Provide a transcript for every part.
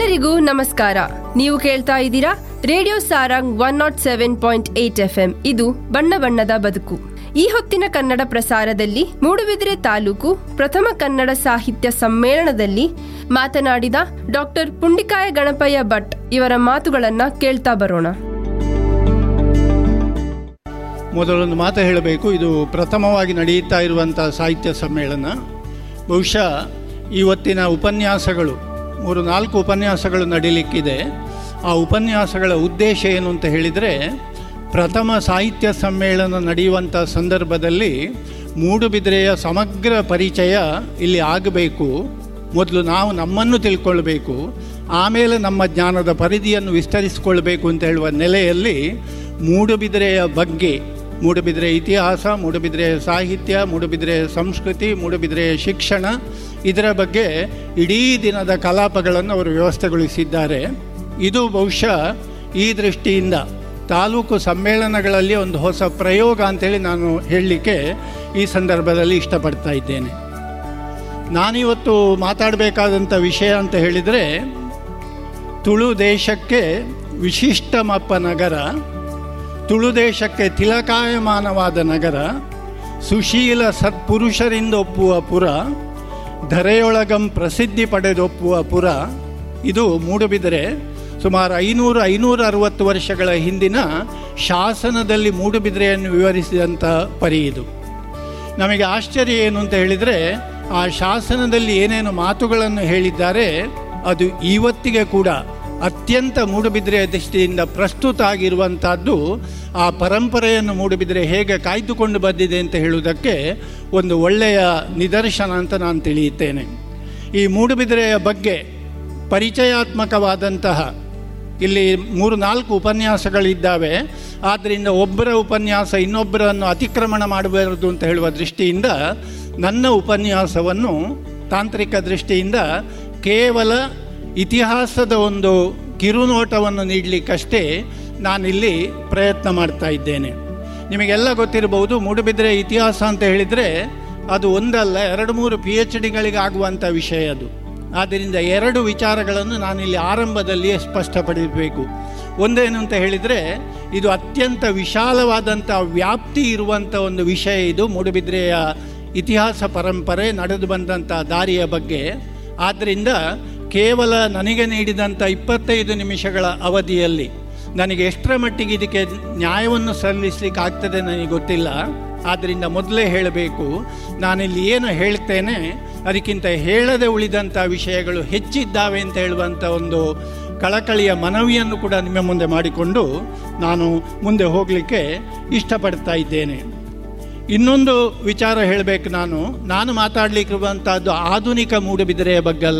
ಎಲ್ಲರಿಗೂ ನಮಸ್ಕಾರ ನೀವು ಕೇಳ್ತಾ ಇದ್ದೀರಾ radio Sarang one nought seven point eight F M ಇದು ಬಣ್ಣ ಬಣ್ಣದ ಬದುಕು ಈ ಹೊತ್ತಿನ ಕನ್ನಡ ಪ್ರಸಾರದಲ್ಲಿ ಮೂಡುಬಿದಿರೆ ತಾಲೂಕು ಪ್ರಥಮ ಕನ್ನಡ ಸಾಹಿತ್ಯ ಸಮ್ಮೇಳನದಲ್ಲಿ ಮಾತನಾಡಿದ ಡಾಕ್ಟರ್ ಪುಂಡಿಕಾಯ ಗಣಪಯ್ಯ ಭಟ್ ಇವರ ಮಾತುಗಳನ್ನ ಕೇಳ್ತಾ ಬರೋಣ ಮೊದಲೊಂದು ಮಾತು ಹೇಳಬೇಕು ಇದು ಪ್ರಥಮವಾಗಿ ನಡೆಯುತ್ತಾ ಇರುವಂಥ ಸಾಹಿತ್ಯ ಸಮ್ಮೇಳನ ಬಹುಶಃ ಇವತ್ತಿನ ಉಪನ್ಯಾಸಗಳು ಮೂರು ನಾಲ್ಕು ಉಪನ್ಯಾಸಗಳು ನಡೀಲಿಕ್ಕಿದೆ ಆ ಉಪನ್ಯಾಸಗಳ ಉದ್ದೇಶ ಏನು ಅಂತ ಹೇಳಿದರೆ ಪ್ರಥಮ ಸಾಹಿತ್ಯ ಸಮ್ಮೇಳನ ನಡೆಯುವಂಥ ಸಂದರ್ಭದಲ್ಲಿ ಮೂಡುಬಿದಿರೆಯ ಸಮಗ್ರ ಪರಿಚಯ ಇಲ್ಲಿ ಆಗಬೇಕು ಮೊದಲು ನಾವು ನಮ್ಮನ್ನು ತಿಳ್ಕೊಳ್ಬೇಕು ಆಮೇಲೆ ನಮ್ಮ ಜ್ಞಾನದ ಪರಿಧಿಯನ್ನು ವಿಸ್ತರಿಸಿಕೊಳ್ಬೇಕು ಅಂತ ಹೇಳುವ ನೆಲೆಯಲ್ಲಿ ಮೂಡುಬಿದಿರೆಯ ಬಗ್ಗೆ ಮೂಡುಬಿದಿರೆ ಇತಿಹಾಸ ಮೂಡುಬಿದಿರೆಯ ಸಾಹಿತ್ಯ ಮೂಡುಬಿದಿರೆಯ ಸಂಸ್ಕೃತಿ ಮೂಡುಬಿದಿರೆಯ ಶಿಕ್ಷಣ ಇದರ ಬಗ್ಗೆ ಇಡೀ ದಿನದ ಕಲಾಪಗಳನ್ನು ಅವರು ವ್ಯವಸ್ಥೆಗೊಳಿಸಿದ್ದಾರೆ ಇದು ಬಹುಶಃ ಈ ದೃಷ್ಟಿಯಿಂದ ತಾಲೂಕು ಸಮ್ಮೇಳನಗಳಲ್ಲಿ ಒಂದು ಹೊಸ ಪ್ರಯೋಗ ಅಂತೇಳಿ ನಾನು ಹೇಳಲಿಕ್ಕೆ ಈ ಸಂದರ್ಭದಲ್ಲಿ ಇಷ್ಟಪಡ್ತಾ ಇದ್ದೇನೆ ನಾನಿವತ್ತು ಮಾತಾಡಬೇಕಾದಂಥ ವಿಷಯ ಅಂತ ಹೇಳಿದರೆ ತುಳು ದೇಶಕ್ಕೆ ವಿಶಿಷ್ಟಮಪ್ಪ ನಗರ ತುಳು ದೇಶಕ್ಕೆ ತಿಲಕಾಯಮಾನವಾದ ನಗರ ಸುಶೀಲ ಸತ್ಪುರುಷರಿಂದ ಒಪ್ಪುವ ಪುರ ಧರೆಯೊಳಗಂ ಪ್ರಸಿದ್ಧಿ ಪಡೆದೊಪ್ಪುವ ಪುರ ಇದು ಮೂಡುಬಿದರೆ ಸುಮಾರು ಐನೂರು ಐನೂರ ಅರವತ್ತು ವರ್ಷಗಳ ಹಿಂದಿನ ಶಾಸನದಲ್ಲಿ ಮೂಡುಬಿದಿರೆಯನ್ನು ವಿವರಿಸಿದಂಥ ಪರಿ ಇದು ನಮಗೆ ಆಶ್ಚರ್ಯ ಏನು ಅಂತ ಹೇಳಿದರೆ ಆ ಶಾಸನದಲ್ಲಿ ಏನೇನು ಮಾತುಗಳನ್ನು ಹೇಳಿದ್ದಾರೆ ಅದು ಇವತ್ತಿಗೆ ಕೂಡ ಅತ್ಯಂತ ಮೂಡುಬಿದಿರೆಯ ದೃಷ್ಟಿಯಿಂದ ಪ್ರಸ್ತುತ ಆಗಿರುವಂಥದ್ದು ಆ ಪರಂಪರೆಯನ್ನು ಮೂಡುಬಿದಿರೆ ಹೇಗೆ ಕಾಯ್ದುಕೊಂಡು ಬಂದಿದೆ ಅಂತ ಹೇಳುವುದಕ್ಕೆ ಒಂದು ಒಳ್ಳೆಯ ನಿದರ್ಶನ ಅಂತ ನಾನು ತಿಳಿಯುತ್ತೇನೆ ಈ ಮೂಡುಬಿದಿರೆಯ ಬಗ್ಗೆ ಪರಿಚಯಾತ್ಮಕವಾದಂತಹ ಇಲ್ಲಿ ಮೂರು ನಾಲ್ಕು ಉಪನ್ಯಾಸಗಳಿದ್ದಾವೆ ಆದ್ದರಿಂದ ಒಬ್ಬರ ಉಪನ್ಯಾಸ ಇನ್ನೊಬ್ಬರನ್ನು ಅತಿಕ್ರಮಣ ಮಾಡಬಾರದು ಅಂತ ಹೇಳುವ ದೃಷ್ಟಿಯಿಂದ ನನ್ನ ಉಪನ್ಯಾಸವನ್ನು ತಾಂತ್ರಿಕ ದೃಷ್ಟಿಯಿಂದ ಕೇವಲ ಇತಿಹಾಸದ ಒಂದು ಕಿರುನೋಟವನ್ನು ನೀಡಲಿಕ್ಕಷ್ಟೇ ನಾನಿಲ್ಲಿ ಪ್ರಯತ್ನ ಮಾಡ್ತಾ ಇದ್ದೇನೆ ನಿಮಗೆಲ್ಲ ಗೊತ್ತಿರಬಹುದು ಮೂಡುಬಿದಿರೆ ಇತಿಹಾಸ ಅಂತ ಹೇಳಿದರೆ ಅದು ಒಂದಲ್ಲ ಎರಡು ಮೂರು ಪಿ ಎಚ್ ಡಿಗಳಿಗಾಗುವಂಥ ವಿಷಯ ಅದು ಆದ್ದರಿಂದ ಎರಡು ವಿಚಾರಗಳನ್ನು ನಾನಿಲ್ಲಿ ಆರಂಭದಲ್ಲಿಯೇ ಸ್ಪಷ್ಟಪಡಿಸಬೇಕು ಒಂದೇನು ಅಂತ ಹೇಳಿದರೆ ಇದು ಅತ್ಯಂತ ವಿಶಾಲವಾದಂಥ ವ್ಯಾಪ್ತಿ ಇರುವಂಥ ಒಂದು ವಿಷಯ ಇದು ಮೂಡುಬಿದ್ರೆಯ ಇತಿಹಾಸ ಪರಂಪರೆ ನಡೆದು ಬಂದಂಥ ದಾರಿಯ ಬಗ್ಗೆ ಆದ್ದರಿಂದ ಕೇವಲ ನನಗೆ ನೀಡಿದಂಥ ಇಪ್ಪತ್ತೈದು ನಿಮಿಷಗಳ ಅವಧಿಯಲ್ಲಿ ನನಗೆ ಎಷ್ಟರ ಮಟ್ಟಿಗೆ ಇದಕ್ಕೆ ನ್ಯಾಯವನ್ನು ಸಲ್ಲಿಸಲಿಕ್ಕೆ ಆಗ್ತದೆ ನನಗೆ ಗೊತ್ತಿಲ್ಲ ಆದ್ದರಿಂದ ಮೊದಲೇ ಹೇಳಬೇಕು ನಾನಿಲ್ಲಿ ಏನು ಹೇಳ್ತೇನೆ ಅದಕ್ಕಿಂತ ಹೇಳದೆ ಉಳಿದಂಥ ವಿಷಯಗಳು ಹೆಚ್ಚಿದ್ದಾವೆ ಅಂತ ಹೇಳುವಂಥ ಒಂದು ಕಳಕಳಿಯ ಮನವಿಯನ್ನು ಕೂಡ ನಿಮ್ಮ ಮುಂದೆ ಮಾಡಿಕೊಂಡು ನಾನು ಮುಂದೆ ಹೋಗಲಿಕ್ಕೆ ಇಷ್ಟಪಡ್ತಾ ಇದ್ದೇನೆ ಇನ್ನೊಂದು ವಿಚಾರ ಹೇಳಬೇಕು ನಾನು ನಾನು ಮಾತಾಡಲಿಕ್ಕಿರುವಂಥದ್ದು ಆಧುನಿಕ ಮೂಡುಬಿದಿರೆಯ ಬಗ್ಗಲ್ಲ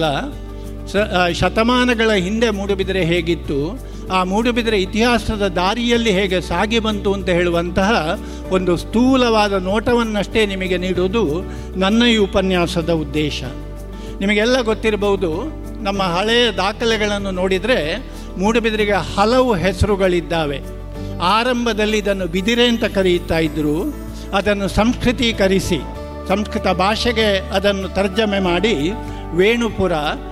ಸ ಶತಮಾನಗಳ ಹಿಂದೆ ಮೂಡುಬಿದಿರೆ ಹೇಗಿತ್ತು ಆ ಮೂಡುಬಿದಿರೆ ಇತಿಹಾಸದ ದಾರಿಯಲ್ಲಿ ಹೇಗೆ ಸಾಗಿ ಬಂತು ಅಂತ ಹೇಳುವಂತಹ ಒಂದು ಸ್ಥೂಲವಾದ ನೋಟವನ್ನಷ್ಟೇ ನಿಮಗೆ ನೀಡುವುದು ನನ್ನ ಈ ಉಪನ್ಯಾಸದ ಉದ್ದೇಶ ನಿಮಗೆಲ್ಲ ಗೊತ್ತಿರಬಹುದು ನಮ್ಮ ಹಳೆಯ ದಾಖಲೆಗಳನ್ನು ನೋಡಿದರೆ ಮೂಡುಬಿದಿರೆಗೆ ಹಲವು ಹೆಸರುಗಳಿದ್ದಾವೆ ಆರಂಭದಲ್ಲಿ ಇದನ್ನು ಬಿದಿರೆ ಅಂತ ಕರೆಯುತ್ತಾ ಇದ್ದರು ಅದನ್ನು ಸಂಸ್ಕೃತೀಕರಿಸಿ ಸಂಸ್ಕೃತ ಭಾಷೆಗೆ ಅದನ್ನು ತರ್ಜಮೆ ಮಾಡಿ ವೇಣುಪುರ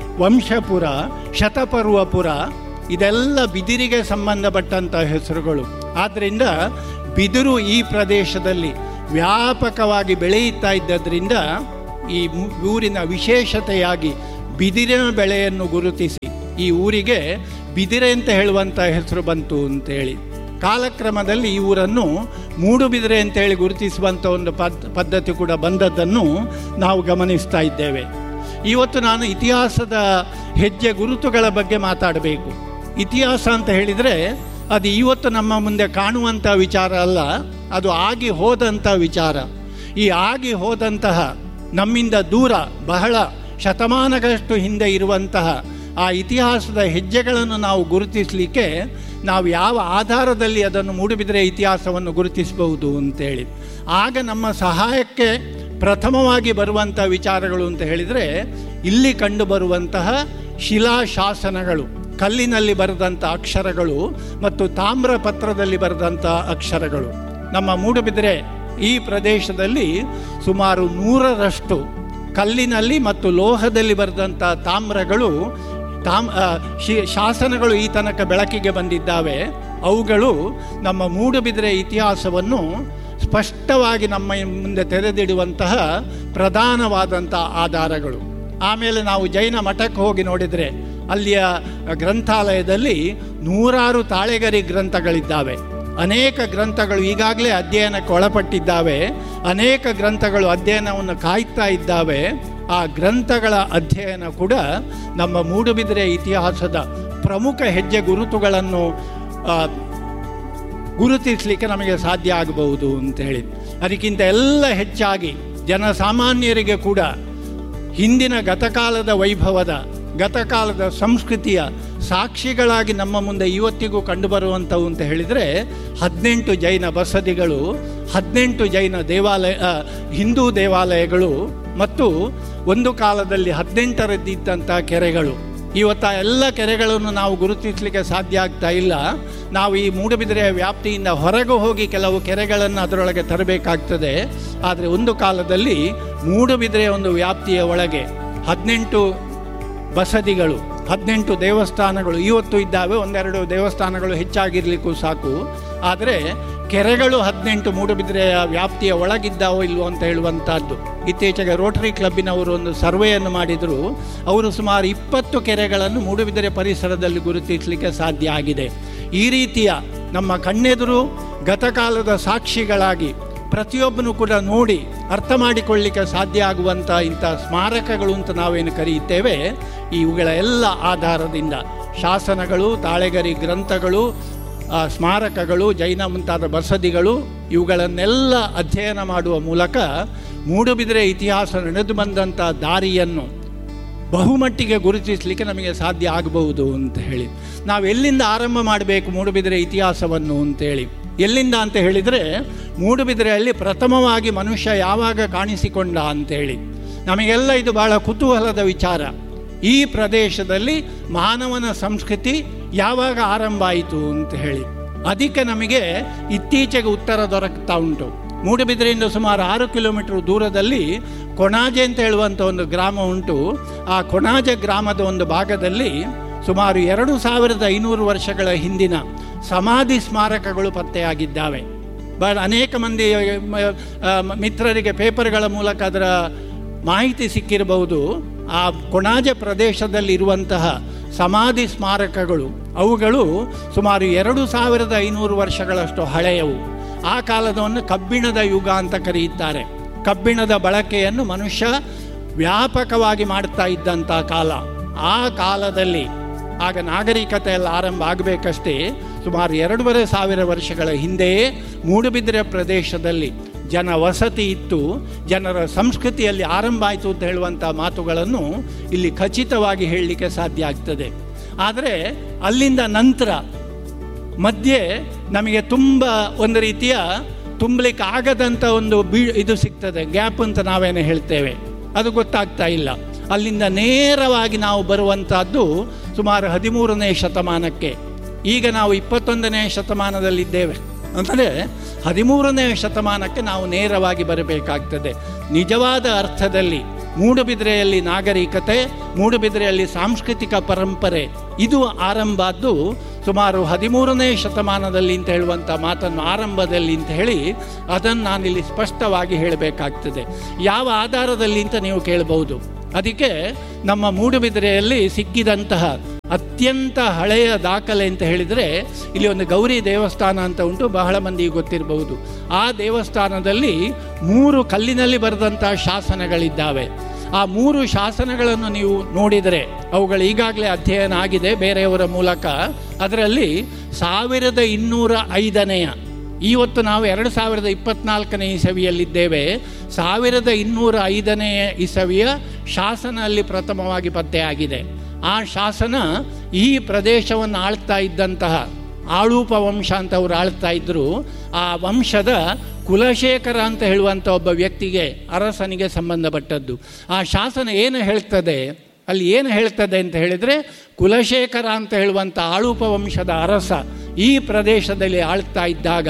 ವಂಶಪುರ ಶತಪರ್ವಪುರ ಇದೆಲ್ಲ ಬಿದಿರಿಗೆ ಸಂಬಂಧಪಟ್ಟಂಥ ಹೆಸರುಗಳು ಆದ್ದರಿಂದ ಬಿದಿರು ಈ ಪ್ರದೇಶದಲ್ಲಿ ವ್ಯಾಪಕವಾಗಿ ಬೆಳೆಯುತ್ತಾ ಇದ್ದದ್ರಿಂದ ಈ ಊರಿನ ವಿಶೇಷತೆಯಾಗಿ ಬಿದಿರಿನ ಬೆಳೆಯನ್ನು ಗುರುತಿಸಿ ಈ ಊರಿಗೆ ಬಿದಿರೆ ಅಂತ ಹೇಳುವಂಥ ಹೆಸರು ಬಂತು ಅಂತೇಳಿ ಕಾಲಕ್ರಮದಲ್ಲಿ ಈ ಊರನ್ನು ಮೂಡುಬಿದಿರೆ ಅಂತೇಳಿ ಗುರುತಿಸುವಂಥ ಒಂದು ಪದ್ ಪದ್ಧತಿ ಕೂಡ ಬಂದದ್ದನ್ನು ನಾವು ಗಮನಿಸ್ತಾ ಇದ್ದೇವೆ ಇವತ್ತು ನಾನು ಇತಿಹಾಸದ ಹೆಜ್ಜೆ ಗುರುತುಗಳ ಬಗ್ಗೆ ಮಾತಾಡಬೇಕು ಇತಿಹಾಸ ಅಂತ ಹೇಳಿದರೆ ಅದು ಇವತ್ತು ನಮ್ಮ ಮುಂದೆ ಕಾಣುವಂಥ ವಿಚಾರ ಅಲ್ಲ ಅದು ಆಗಿ ಹೋದಂಥ ವಿಚಾರ ಈ ಆಗಿ ಹೋದಂತಹ ನಮ್ಮಿಂದ ದೂರ ಬಹಳ ಶತಮಾನಗಳಷ್ಟು ಹಿಂದೆ ಇರುವಂತಹ ಆ ಇತಿಹಾಸದ ಹೆಜ್ಜೆಗಳನ್ನು ನಾವು ಗುರುತಿಸಲಿಕ್ಕೆ ನಾವು ಯಾವ ಆಧಾರದಲ್ಲಿ ಅದನ್ನು ಮೂಡುಬಿದಿರೆ ಇತಿಹಾಸವನ್ನು ಗುರುತಿಸಬಹುದು ಅಂತೇಳಿ ಆಗ ನಮ್ಮ ಸಹಾಯಕ್ಕೆ ಪ್ರಥಮವಾಗಿ ಬರುವಂಥ ವಿಚಾರಗಳು ಅಂತ ಹೇಳಿದರೆ ಇಲ್ಲಿ ಕಂಡು ಬರುವಂತಹ ಶಿಲಾಶಾಸನಗಳು ಕಲ್ಲಿನಲ್ಲಿ ಬರೆದಂಥ ಅಕ್ಷರಗಳು ಮತ್ತು ತಾಮ್ರ ಪತ್ರದಲ್ಲಿ ಬರೆದಂಥ ಅಕ್ಷರಗಳು ನಮ್ಮ ಮೂಡುಬಿದಿರೆ ಈ ಪ್ರದೇಶದಲ್ಲಿ ಸುಮಾರು ನೂರರಷ್ಟು ಕಲ್ಲಿನಲ್ಲಿ ಮತ್ತು ಲೋಹದಲ್ಲಿ ಬರೆದಂಥ ತಾಮ್ರಗಳು ತಾಮ್ ಆ, ಶಿ- ಶಾಸನಗಳು ಈ ತನಕ ಬೆಳಕಿಗೆ ಬಂದಿದ್ದಾವೆ ಅವುಗಳು ನಮ್ಮ ಮೂಡುಬಿದಿರೆ ಇತಿಹಾಸವನ್ನು ಸ್ಪಷ್ಟವಾಗಿ ನಮ್ಮ ಮುಂದೆ ತೆರೆದಿಡುವಂತಹ ಪ್ರಧಾನವಾದಂಥ ಆಧಾರಗಳು ಆಮೇಲೆ ನಾವು ಜೈನ ಮಠಕ್ಕೆ ಹೋಗಿ ನೋಡಿದರೆ ಅಲ್ಲಿಯ ಗ್ರಂಥಾಲಯದಲ್ಲಿ ನೂರಾರು ತಾಳೆಗರಿ ಗ್ರಂಥಗಳಿದ್ದಾವೆ ಅನೇಕ ಗ್ರಂಥಗಳು ಈಗಾಗಲೇ ಅಧ್ಯಯನಕ್ಕೆ ಒಳಪಟ್ಟಿದ್ದಾವೆ ಅನೇಕ ಗ್ರಂಥಗಳು ಅಧ್ಯಯನವನ್ನು ಕಾಯ್ತಾ ಇದ್ದಾವೆ ಆ ಗ್ರಂಥಗಳ ಅಧ್ಯಯನ ಕೂಡ ನಮ್ಮ ಮೂಡುಬಿದಿರೆ ಇತಿಹಾಸದ ಪ್ರಮುಖ ಹೆಜ್ಜೆ ಗುರುತುಗಳನ್ನು ಆ, ಗುರುತಿಸಲಿಕ್ಕೆ ನಮಗೆ ಸಾಧ್ಯ ಆಗಬಹುದು ಅಂತ ಹೇಳಿ ಅದಕ್ಕಿಂತ ಎಲ್ಲ ಹೆಚ್ಚಾಗಿ ಜನಸಾಮಾನ್ಯರಿಗೆ ಕೂಡ ಹಿಂದಿನ ಗತಕಾಲದ ವೈಭವದ ಗತಕಾಲದ ಸಂಸ್ಕೃತಿಯ ಸಾಕ್ಷಿಗಳಾಗಿ ನಮ್ಮ ಮುಂದೆ ಇವತ್ತಿಗೂ ಕಂಡುಬರುವಂಥವು ಅಂತ ಹೇಳಿದರೆ ಹದಿನೆಂಟು ಜೈನ ಬಸದಿಗಳು ಹದಿನೆಂಟು ಜೈನ ದೇವಾಲಯ ಆ, ಹಿಂದೂ ದೇವಾಲಯಗಳು ಮತ್ತು ಒಂದು ಕಾಲದಲ್ಲಿ ಹದಿನೆಂಟರದ್ದಿದ್ದಂಥ ಕೆರೆಗಳು ಇವತ್ತು ಆ ಎಲ್ಲ ಕೆರೆಗಳನ್ನು ನಾವು ಗುರುತಿಸಲಿಕ್ಕೆ ಸಾಧ್ಯ ಆಗ್ತಾ ಇಲ್ಲ ನಾವು ಈ ಮೂಡುಬಿದಿರೆಯ ವ್ಯಾಪ್ತಿಯಿಂದ ಹೊರಗೆ ಹೋಗಿ ಕೆಲವು ಕೆರೆಗಳನ್ನು ಅದರೊಳಗೆ ತರಬೇಕಾಗ್ತದೆ ಆದರೆ ಒಂದು ಕಾಲದಲ್ಲಿ ಮೂಡುಬಿದಿರೆಯ ಒಂದು ವ್ಯಾಪ್ತಿಯ ಒಳಗೆ ಹದಿನೆಂಟು ಬಸದಿಗಳು ಹದಿನೆಂಟು ದೇವಸ್ಥಾನಗಳು ಇವತ್ತು ಇದ್ದಾವೆ ಒಂದೆರಡು ದೇವಸ್ಥಾನಗಳು ಹೆಚ್ಚಾಗಿರಲಿಕ್ಕೂ ಸಾಕು ಆದರೆ ಕೆರೆಗಳು ಹದಿನೆಂಟು ಮೂಡುಬಿದಿರೆಯ ವ್ಯಾಪ್ತಿಯ ಒಳಗಿದ್ದಾವೋ ಇಲ್ವೋ ಅಂತ ಹೇಳುವಂಥದ್ದು ಇತ್ತೀಚೆಗೆ ರೋಟರಿ ಕ್ಲಬ್ಬಿನವರು ಒಂದು ಸರ್ವೆಯನ್ನು ಮಾಡಿದರು ಅವರು ಸುಮಾರು ಇಪ್ಪತ್ತು ಕೆರೆಗಳನ್ನು ಮೂಡುಬಿದಿರೆ ಪರಿಸರದಲ್ಲಿ ಗುರುತಿಸಲಿಕ್ಕೆ ಸಾಧ್ಯ ಆಗಿದೆ ಈ ರೀತಿಯ ನಮ್ಮ ಕಣ್ಣೆದುರು ಗತಕಾಲದ ಸಾಕ್ಷಿಗಳಾಗಿ ಪ್ರತಿಯೊಬ್ಬನು ಕೂಡ ನೋಡಿ ಅರ್ಥ ಮಾಡಿಕೊಳ್ಳಿಕ್ಕೆ ಸಾಧ್ಯ ಆಗುವಂಥ ಇಂಥ ಸ್ಮಾರಕಗಳು ಅಂತ ನಾವೇನು ಕರೆಯುತ್ತೇವೆ ಇವುಗಳ ಎಲ್ಲ ಆಧಾರದಿಂದ ಶಾಸನಗಳು ತಾಳೆಗರಿ ಗ್ರಂಥಗಳು ಆ, ಸ್ಮಾರಕಗಳು ಜೈನ ಮುಂತಾದ ಬಸದಿಗಳು ಇವುಗಳನ್ನೆಲ್ಲ ಅಧ್ಯಯನ ಮಾಡುವ ಮೂಲಕ ಮೂಡುಬಿದಿರೆ ಇತಿಹಾಸ ನಡೆದು ಬಂದಂಥ ದಾರಿಯನ್ನು ಬಹುಮಟ್ಟಿಗೆ ಗುರುತಿಸಲಿಕ್ಕೆ ನಮಗೆ ಸಾಧ್ಯ ಆಗಬಹುದು ಅಂತ ಹೇಳಿ ನಾವು ಎಲ್ಲಿಂದ ಆರಂಭ ಮಾಡಬೇಕು ಮೂಡುಬಿದಿರೆ ಇತಿಹಾಸವನ್ನು ಅಂತೇಳಿ ಎಲ್ಲಿಂದ ಅಂತ ಹೇಳಿದರೆ ಮೂಡುಬಿದಿರೆಯಲ್ಲಿ ಪ್ರಥಮವಾಗಿ ಮನುಷ್ಯ ಯಾವಾಗ ಕಾಣಿಸಿಕೊಂಡ ಅಂತೇಳಿ ನಮಗೆಲ್ಲ ಇದು ಬಹಳ ಕುತೂಹಲದ ವಿಚಾರ ಈ ಪ್ರದೇಶದಲ್ಲಿ ಮಾನವನ ಸಂಸ್ಕೃತಿ ಯಾವಾಗ ಆರಂಭ ಆಯಿತು ಅಂತ ಹೇಳಿ ಅದಕ್ಕೆ ನಮಗೆ ಇತ್ತೀಚೆಗೆ ಉತ್ತರ ದೊರಕ್ತಾ ಉಂಟು ಮೂಡುಬಿದಿರೆಯಿಂದ ಸುಮಾರು ಆರು ಕಿಲೋಮೀಟರ್ ದೂರದಲ್ಲಿ ಕೊಣಾಜೆ ಅಂತ ಹೇಳುವಂಥ ಒಂದು ಗ್ರಾಮ ಉಂಟು ಆ ಕೊಣಾಜೆ ಗ್ರಾಮದ ಒಂದು ಭಾಗದಲ್ಲಿ ಸುಮಾರು ಎರಡು ಸಾವಿರದ ಐನೂರು ವರ್ಷಗಳ ಹಿಂದಿನ ಸಮಾಧಿ ಸ್ಮಾರಕಗಳು ಪತ್ತೆಯಾಗಿದ್ದಾವೆ ಬಹಳ ಅನೇಕ ಮಂದಿ ಮ, ಆ, ಮಿತ್ರರಿಗೆ ಪೇಪರ್ಗಳ ಮೂಲಕ ಅದರ ಮಾಹಿತಿ ಸಿಕ್ಕಿರಬಹುದು ಆ ಕೊಣಾಜೆ ಪ್ರದೇಶದಲ್ಲಿ ಇರುವಂತಹ ಸಮಾಧಿ ಸ್ಮಾರಕಗಳು ಅವುಗಳು ಸುಮಾರು ಎರಡು ಸಾವಿರದ ಐನೂರು ವರ್ಷಗಳಷ್ಟು ಹಳೆಯವು ಆ ಕಾಲದವನ್ನು ಕಬ್ಬಿಣದ ಯುಗ ಅಂತ ಕರೆಯುತ್ತಾರೆ ಕಬ್ಬಿಣದ ಬಳಕೆಯನ್ನು ಮನುಷ್ಯ ವ್ಯಾಪಕವಾಗಿ ಮಾಡ್ತಾ ಇದ್ದಂಥ ಕಾಲ ಆ ಕಾಲದಲ್ಲಿ ಆಗ ನಾಗರಿಕತೆ ಎಲ್ಲ ಆರಂಭ ಆಗಬೇಕಷ್ಟೇ ಸುಮಾರು ಎರಡೂವರೆ ಸಾವಿರ ವರ್ಷಗಳ ಹಿಂದೆಯೇ ಮೂಡುಬಿದಿರೆ ಪ್ರದೇಶದಲ್ಲಿ ಜನ ವಸತಿ ಇತ್ತು ಜನರ ಸಂಸ್ಕೃತಿಯಲ್ಲಿ ಆರಂಭ ಆಯಿತು ಅಂತ ಹೇಳುವಂಥ ಮಾತುಗಳನ್ನು ಇಲ್ಲಿ ಖಚಿತವಾಗಿ ಹೇಳಲಿಕ್ಕೆ ಸಾಧ್ಯ ಆಗ್ತದೆ ಆದರೆ ಅಲ್ಲಿಂದ ನಂತರ ಮಧ್ಯೆ ನಮಗೆ ತುಂಬ ಒಂದು ರೀತಿಯ ತುಂಬಲಿಕ್ಕೆ ಆಗದಂಥ ಒಂದು ಬೀ ಇದು ಸಿಗ್ತದೆ ಗ್ಯಾಪ್ ಅಂತ ನಾವೇನು ಹೇಳ್ತೇವೆ ಅದು ಗೊತ್ತಾಗ್ತಾ ಇಲ್ಲ ಅಲ್ಲಿಂದ ನೇರವಾಗಿ ನಾವು ಬರುವಂಥದ್ದು ಸುಮಾರು ಹದಿಮೂರನೇ ಶತಮಾನಕ್ಕೆ ಈಗ ನಾವು ಇಪ್ಪತ್ತೊಂದನೇ ಶತಮಾನದಲ್ಲಿದ್ದೇವೆ ಅಂದರೆ ಹದಿಮೂರನೇ ಶತಮಾನಕ್ಕೆ ನಾವು ನೇರವಾಗಿ ಬರಬೇಕಾಗ್ತದೆ ನಿಜವಾದ ಅರ್ಥದಲ್ಲಿ ಮೂಡುಬಿದಿರೆಯಲ್ಲಿ ನಾಗರಿಕತೆ ಮೂಡುಬಿದಿರೆಯಲ್ಲಿ ಸಾಂಸ್ಕೃತಿಕ ಪರಂಪರೆ ಇದು ಆರಂಭದ್ದು ಸುಮಾರು ಹದಿಮೂರನೇ ಶತಮಾನದಲ್ಲಿ ಅಂತ ಹೇಳುವಂಥ ಮಾತನ್ನು ಆರಂಭದಲ್ಲಿ ಅಂತ ಹೇಳಿ ಅದನ್ನು ನಾನಿಲ್ಲಿ ಸ್ಪಷ್ಟವಾಗಿ ಹೇಳಬೇಕಾಗ್ತದೆ ಯಾವ ಆಧಾರದಲ್ಲಿ ಅಂತ ನೀವು ಕೇಳಬಹುದು ಅದಕ್ಕೆ ನಮ್ಮ ಮೂಡುಬಿದಿರೆಯಲ್ಲಿ ಸಿಕ್ಕಿದಂತಹ ಅತ್ಯಂತ ಹಳೆಯ ದಾಖಲೆ ಅಂತ ಹೇಳಿದರೆ ಇಲ್ಲಿ ಒಂದು ಗೌರಿ ದೇವಸ್ಥಾನ ಅಂತ ಉಂಟು ಬಹಳ ಮಂದಿಗೆ ಗೊತ್ತಿರಬಹುದು ಆ ದೇವಸ್ಥಾನದಲ್ಲಿ ಮೂರು ಕಲ್ಲಿನಲ್ಲಿ ಬರೆದಂತಹ ಶಾಸನಗಳಿದ್ದಾವೆ ಆ ಮೂರು ಶಾಸನಗಳನ್ನು ನೀವು ನೋಡಿದರೆ ಅವುಗಳು ಈಗಾಗಲೇ ಅಧ್ಯಯನ ಆಗಿದೆ ಬೇರೆಯವರ ಮೂಲಕ ಅದರಲ್ಲಿ ಸಾವಿರದ ಇನ್ನೂರ ಐದನೆಯ ಇವತ್ತು ನಾವು ಎರಡು ಸಾವಿರದ ಇಪ್ಪತ್ನಾಲ್ಕನೇ ಇಸವಿಯಲ್ಲಿದ್ದೇವೆ ಸಾವಿರದ ಇನ್ನೂರ ಐದನೆಯ ಇಸವಿಯ ಶಾಸನ ಅಲ್ಲಿ ಪ್ರಥಮವಾಗಿ ಪತ್ತೆಯಾಗಿದೆ ಆ ಶಾಸನ ಈ ಪ್ರದೇಶವನ್ನು ಆಳ್ತಾ ಇದ್ದಂತಹ ಆಳೂಪ ವಂಶ ಅಂತ ಅವರು ಆಳ್ತಾ ಇದ್ದರು ಆ ವಂಶದ ಕುಲಶೇಖರ ಅಂತ ಹೇಳುವಂಥ ಒಬ್ಬ ವ್ಯಕ್ತಿಗೆ ಅರಸನಿಗೆ ಸಂಬಂಧಪಟ್ಟದ್ದು ಆ ಶಾಸನ ಏನು ಹೇಳ್ತದೆ ಅಲ್ಲಿ ಏನು ಹೇಳ್ತದೆ ಅಂತ ಹೇಳಿದರೆ ಕುಲಶೇಖರ ಅಂತ ಹೇಳುವಂಥ ಆಳೂಪ ವಂಶದ ಅರಸ ಈ ಪ್ರದೇಶದಲ್ಲಿ ಆಳ್ತಾ ಇದ್ದಾಗ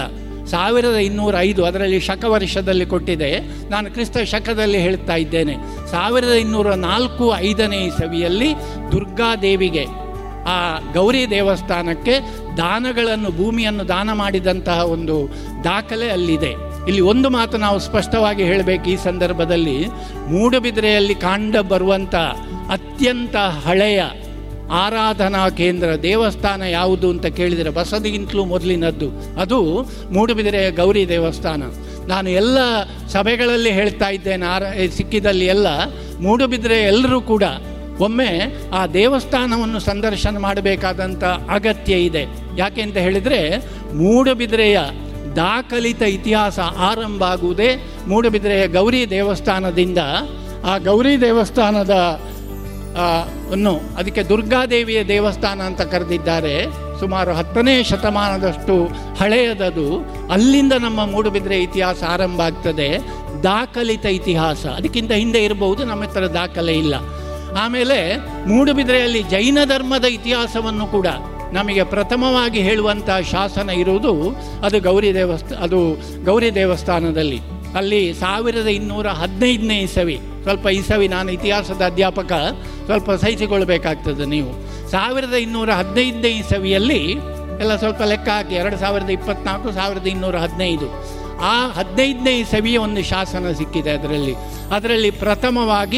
ಸಾವಿರದ ಇನ್ನೂರ ಐದು ಅದರಲ್ಲಿ ಶಕ ವರ್ಷದಲ್ಲಿ ಕೊಟ್ಟಿದೆ ನಾನು ಕ್ರಿಸ್ತ ಶಕದಲ್ಲಿ ಹೇಳ್ತಾ ಇದ್ದೇನೆ ಸಾವಿರದ ಇನ್ನೂರ ನಾಲ್ಕು ಐದನೇ ಇಸವಿಯಲ್ಲಿ ದುರ್ಗಾದೇವಿಗೆ ಆ ಗೌರಿ ದೇವಸ್ಥಾನಕ್ಕೆ ದಾನಗಳನ್ನು ಭೂಮಿಯನ್ನು ದಾನ ಮಾಡಿದಂತಹ ಒಂದು ದಾಖಲೆ ಅಲ್ಲಿದೆ ಇಲ್ಲಿ ಒಂದು ಮಾತು ನಾವು ಸ್ಪಷ್ಟವಾಗಿ ಹೇಳಬೇಕು ಈ ಸಂದರ್ಭದಲ್ಲಿ ಮೂಡಬಿದ್ರೆಯಲ್ಲಿ ಕಾಂಡ ಬರುವಂಥ ಅತ್ಯಂತ ಹಳೆಯ ಆರಾಧನಾ ಕೇಂದ್ರ ದೇವಸ್ಥಾನ ಯಾವುದು ಅಂತ ಕೇಳಿದರೆ ಬಸದಿಗಿಂತಲೂ ಮೊದಲಿನದ್ದು ಅದು ಮೂಡುಬಿದಿರೆಯ ಗೌರಿ ದೇವಸ್ಥಾನ ನಾನು ಎಲ್ಲ ಸಭೆಗಳಲ್ಲಿ ಹೇಳ್ತಾ ಇದ್ದೇನೆ ಆರ ಸಿಕ್ಕಿದಲ್ಲಿ ಎಲ್ಲ ಮೂಡುಬಿದಿರೆ ಎಲ್ಲರೂ ಕೂಡ ಒಮ್ಮೆ ಆ ದೇವಸ್ಥಾನವನ್ನು ಸಂದರ್ಶನ ಮಾಡಬೇಕಾದಂಥ ಅಗತ್ಯ ಇದೆ ಯಾಕೆ ಅಂತ ಹೇಳಿದರೆ ಮೂಡುಬಿದಿರೆಯ ದಾಖಲಿತ ಇತಿಹಾಸ ಆರಂಭ ಆಗುವುದೇ ಮೂಡುಬಿದಿರೆಯ ಗೌರಿ ದೇವಸ್ಥಾನದಿಂದ ಆ ಗೌರಿ ದೇವಸ್ಥಾನದ ಆ, ಅನ್ನು ಅದಕ್ಕೆ ದುರ್ಗಾದೇವಿಯ ದೇವಸ್ಥಾನ ಅಂತ ಕರೆದಿದ್ದಾರೆ ಸುಮಾರು ಹತ್ತನೇ ಶತಮಾನದಷ್ಟು ಹಳೆಯದದು ಅಲ್ಲಿಂದ ನಮ್ಮ ಮೂಡುಬಿದ್ರೆ ಇತಿಹಾಸ ಆರಂಭ ಆಗ್ತದೆ ದಾಖಲಿತ ಇತಿಹಾಸ ಅದಕ್ಕಿಂತ ಹಿಂದೆ ಇರಬಹುದು ನಮ್ಮ ಹತ್ರ ದಾಖಲೆ ಇಲ್ಲ ಆಮೇಲೆ ಮೂಡುಬಿದ್ರೆಯಲ್ಲಿ ಜೈನ ಧರ್ಮದ ಇತಿಹಾಸವನ್ನು ಕೂಡ ನಮಗೆ ಪ್ರಥಮವಾಗಿ ಹೇಳುವಂಥ ಶಾಸನ ಇರುವುದು ಅದು ಗೌರಿ ದೇವಸ್ಥಾನ ಅದು ಗೌರಿ ದೇವಸ್ಥಾನದಲ್ಲಿ ಅಲ್ಲಿ ಸಾವಿರದ ಇನ್ನೂರ ಹದಿನೈದನೇ ಇಸವಿ ಸ್ವಲ್ಪ ಇಸವಿ ನಾನು ಇತಿಹಾಸದ ಅಧ್ಯಾಪಕ ಸ್ವಲ್ಪ ಸಹಿಸಿಕೊಳ್ಬೇಕಾಗ್ತದೆ ನೀವು ಸಾವಿರದ ಇನ್ನೂರ ಹದಿನೈದನೇ ಇಸವಿಯಲ್ಲಿ ಎಲ್ಲ ಸ್ವಲ್ಪ ಲೆಕ್ಕ ಹಾಕಿ ಎರಡು ಸಾವಿರದ ಇಪ್ಪತ್ನಾಲ್ಕು ಸಾವಿರದ ಇನ್ನೂರ ಹದಿನೈದು ಆ ಹದಿನೈದನೇ ಇಸವಿಯ ಒಂದು ಶಾಸನ ಸಿಕ್ಕಿದೆ ಅದರಲ್ಲಿ ಅದರಲ್ಲಿ ಪ್ರಥಮವಾಗಿ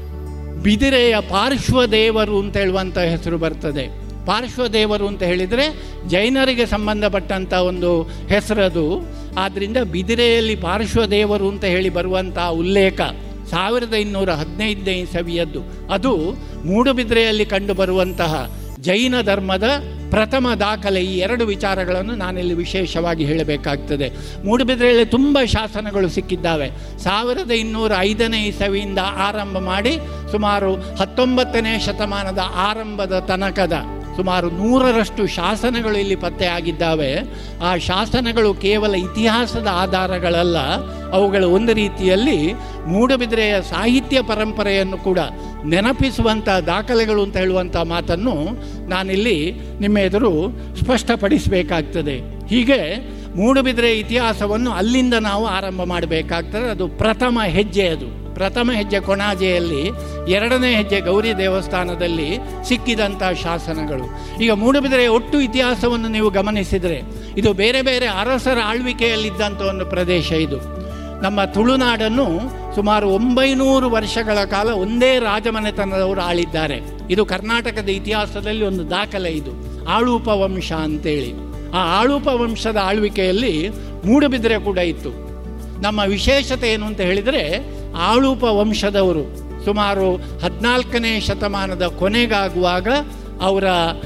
ಬಿದಿರೆಯ ಪಾರ್ಶ್ವದೇವರು ಅಂತ ಹೇಳುವಂಥ ಹೆಸರು ಬರ್ತದೆ ಪಾರ್ಶ್ವದೇವರು ಅಂತ ಹೇಳಿದರೆ ಜೈನರಿಗೆ ಸಂಬಂಧಪಟ್ಟಂಥ ಒಂದು ಹೆಸರದು ಆದ್ದರಿಂದ ಬಿದಿರೆಯಲ್ಲಿ ಪಾರ್ಶ್ವದೇವರು ಅಂತ ಹೇಳಿ ಬರುವಂಥ ಉಲ್ಲೇಖ ಸಾವಿರದ ಇನ್ನೂರ ಹದಿನೈದನೇ ಇಸವಿಯದ್ದು ಅದು ಮೂಡುಬಿದ್ರೆಯಲ್ಲಿ ಕಂಡುಬರುವಂತಹ ಜೈನ ಧರ್ಮದ ಪ್ರಥಮ ದಾಖಲೆ ಈ ಎರಡು ವಿಚಾರಗಳನ್ನು ನಾನಿಲ್ಲಿ ವಿಶೇಷವಾಗಿ ಹೇಳಬೇಕಾಗ್ತದೆ ಮೂಡುಬಿದ್ರೆಯಲ್ಲಿ ತುಂಬ ಶಾಸನಗಳು ಸಿಕ್ಕಿದ್ದಾವೆ ಸಾವಿರದ ಇನ್ನೂರ ಐದನೇ ಇಸವಿಯಿಂದ ಆರಂಭ ಮಾಡಿ ಸುಮಾರು ಹತ್ತೊಂಬತ್ತನೇ ಶತಮಾನದ ಆರಂಭದ ತನಕದ ಸುಮಾರು ನೂರರಷ್ಟು ಶಾಸನಗಳು ಇಲ್ಲಿ ಪತ್ತೆಯಾಗಿದ್ದಾವೆ ಆ ಶಾಸನಗಳು ಕೇವಲ ಇತಿಹಾಸದ ಆಧಾರಗಳಲ್ಲ ಅವುಗಳು ಒಂದು ರೀತಿಯಲ್ಲಿ ಮೂಡಬಿದ್ರೆಯ ಸಾಹಿತ್ಯ ಪರಂಪರೆಯನ್ನು ಕೂಡ ನೆನಪಿಸುವಂಥ ದಾಖಲೆಗಳು ಅಂತ ಹೇಳುವಂಥ ಮಾತನ್ನು ನಾನಿಲ್ಲಿ ನಿಮ್ಮ ಎದುರು ಸ್ಪಷ್ಟಪಡಿಸಬೇಕಾಗ್ತದೆ ಹೀಗೆ ಮೂಡುಬಿದ್ರೆ ಇತಿಹಾಸವನ್ನು ಅಲ್ಲಿಂದ ನಾವು ಆರಂಭ ಮಾಡಬೇಕಾಗ್ತದೆ ಅದು ಪ್ರಥಮ ಹೆಜ್ಜೆ ಅದು ಪ್ರಥಮ ಹೆಜ್ಜೆ ಕೊಣಾಜೆಯಲ್ಲಿ ಎರಡನೇ ಹೆಜ್ಜೆ ಗೌರಿ ದೇವಸ್ಥಾನದಲ್ಲಿ ಸಿಕ್ಕಿದಂಥ ಶಾಸನಗಳು ಈಗ ಮೂಡುಬಿದಿರೆಯ ಒಟ್ಟು ಇತಿಹಾಸವನ್ನು ನೀವು ಗಮನಿಸಿದರೆ ಇದು ಬೇರೆ ಬೇರೆ ಅರಸರ ಆಳ್ವಿಕೆಯಲ್ಲಿದ್ದಂಥ ಒಂದು ಪ್ರದೇಶ ಇದು ನಮ್ಮ ತುಳುನಾಡನ್ನು ಸುಮಾರು ಒಂಬೈನೂರು ವರ್ಷಗಳ ಕಾಲ ಒಂದೇ ರಾಜಮನೆತನದವರು ಆಳಿದ್ದಾರೆ ಇದು ಕರ್ನಾಟಕದ ಇತಿಹಾಸದಲ್ಲಿ ಒಂದು ದಾಖಲೆ ಇದು ಆಳೂಪ ವಂಶ ಅಂತೇಳಿ ಆ ಆಳೂಪ ವಂಶದ ಆಳ್ವಿಕೆಯಲ್ಲಿ ಮೂಡುಬಿದಿರೆ ಕೂಡ ಇತ್ತು ನಮ್ಮ ವಿಶೇಷತೆ ಏನು ಅಂತ ಹೇಳಿದರೆ ಆಳೂಪ ವಂಶದವರು ಸುಮಾರು ಹದಿನಾಲ್ಕನೇ ಶತಮಾನದ ಕೊನೆಗಾಗುವಾಗ ಅವರ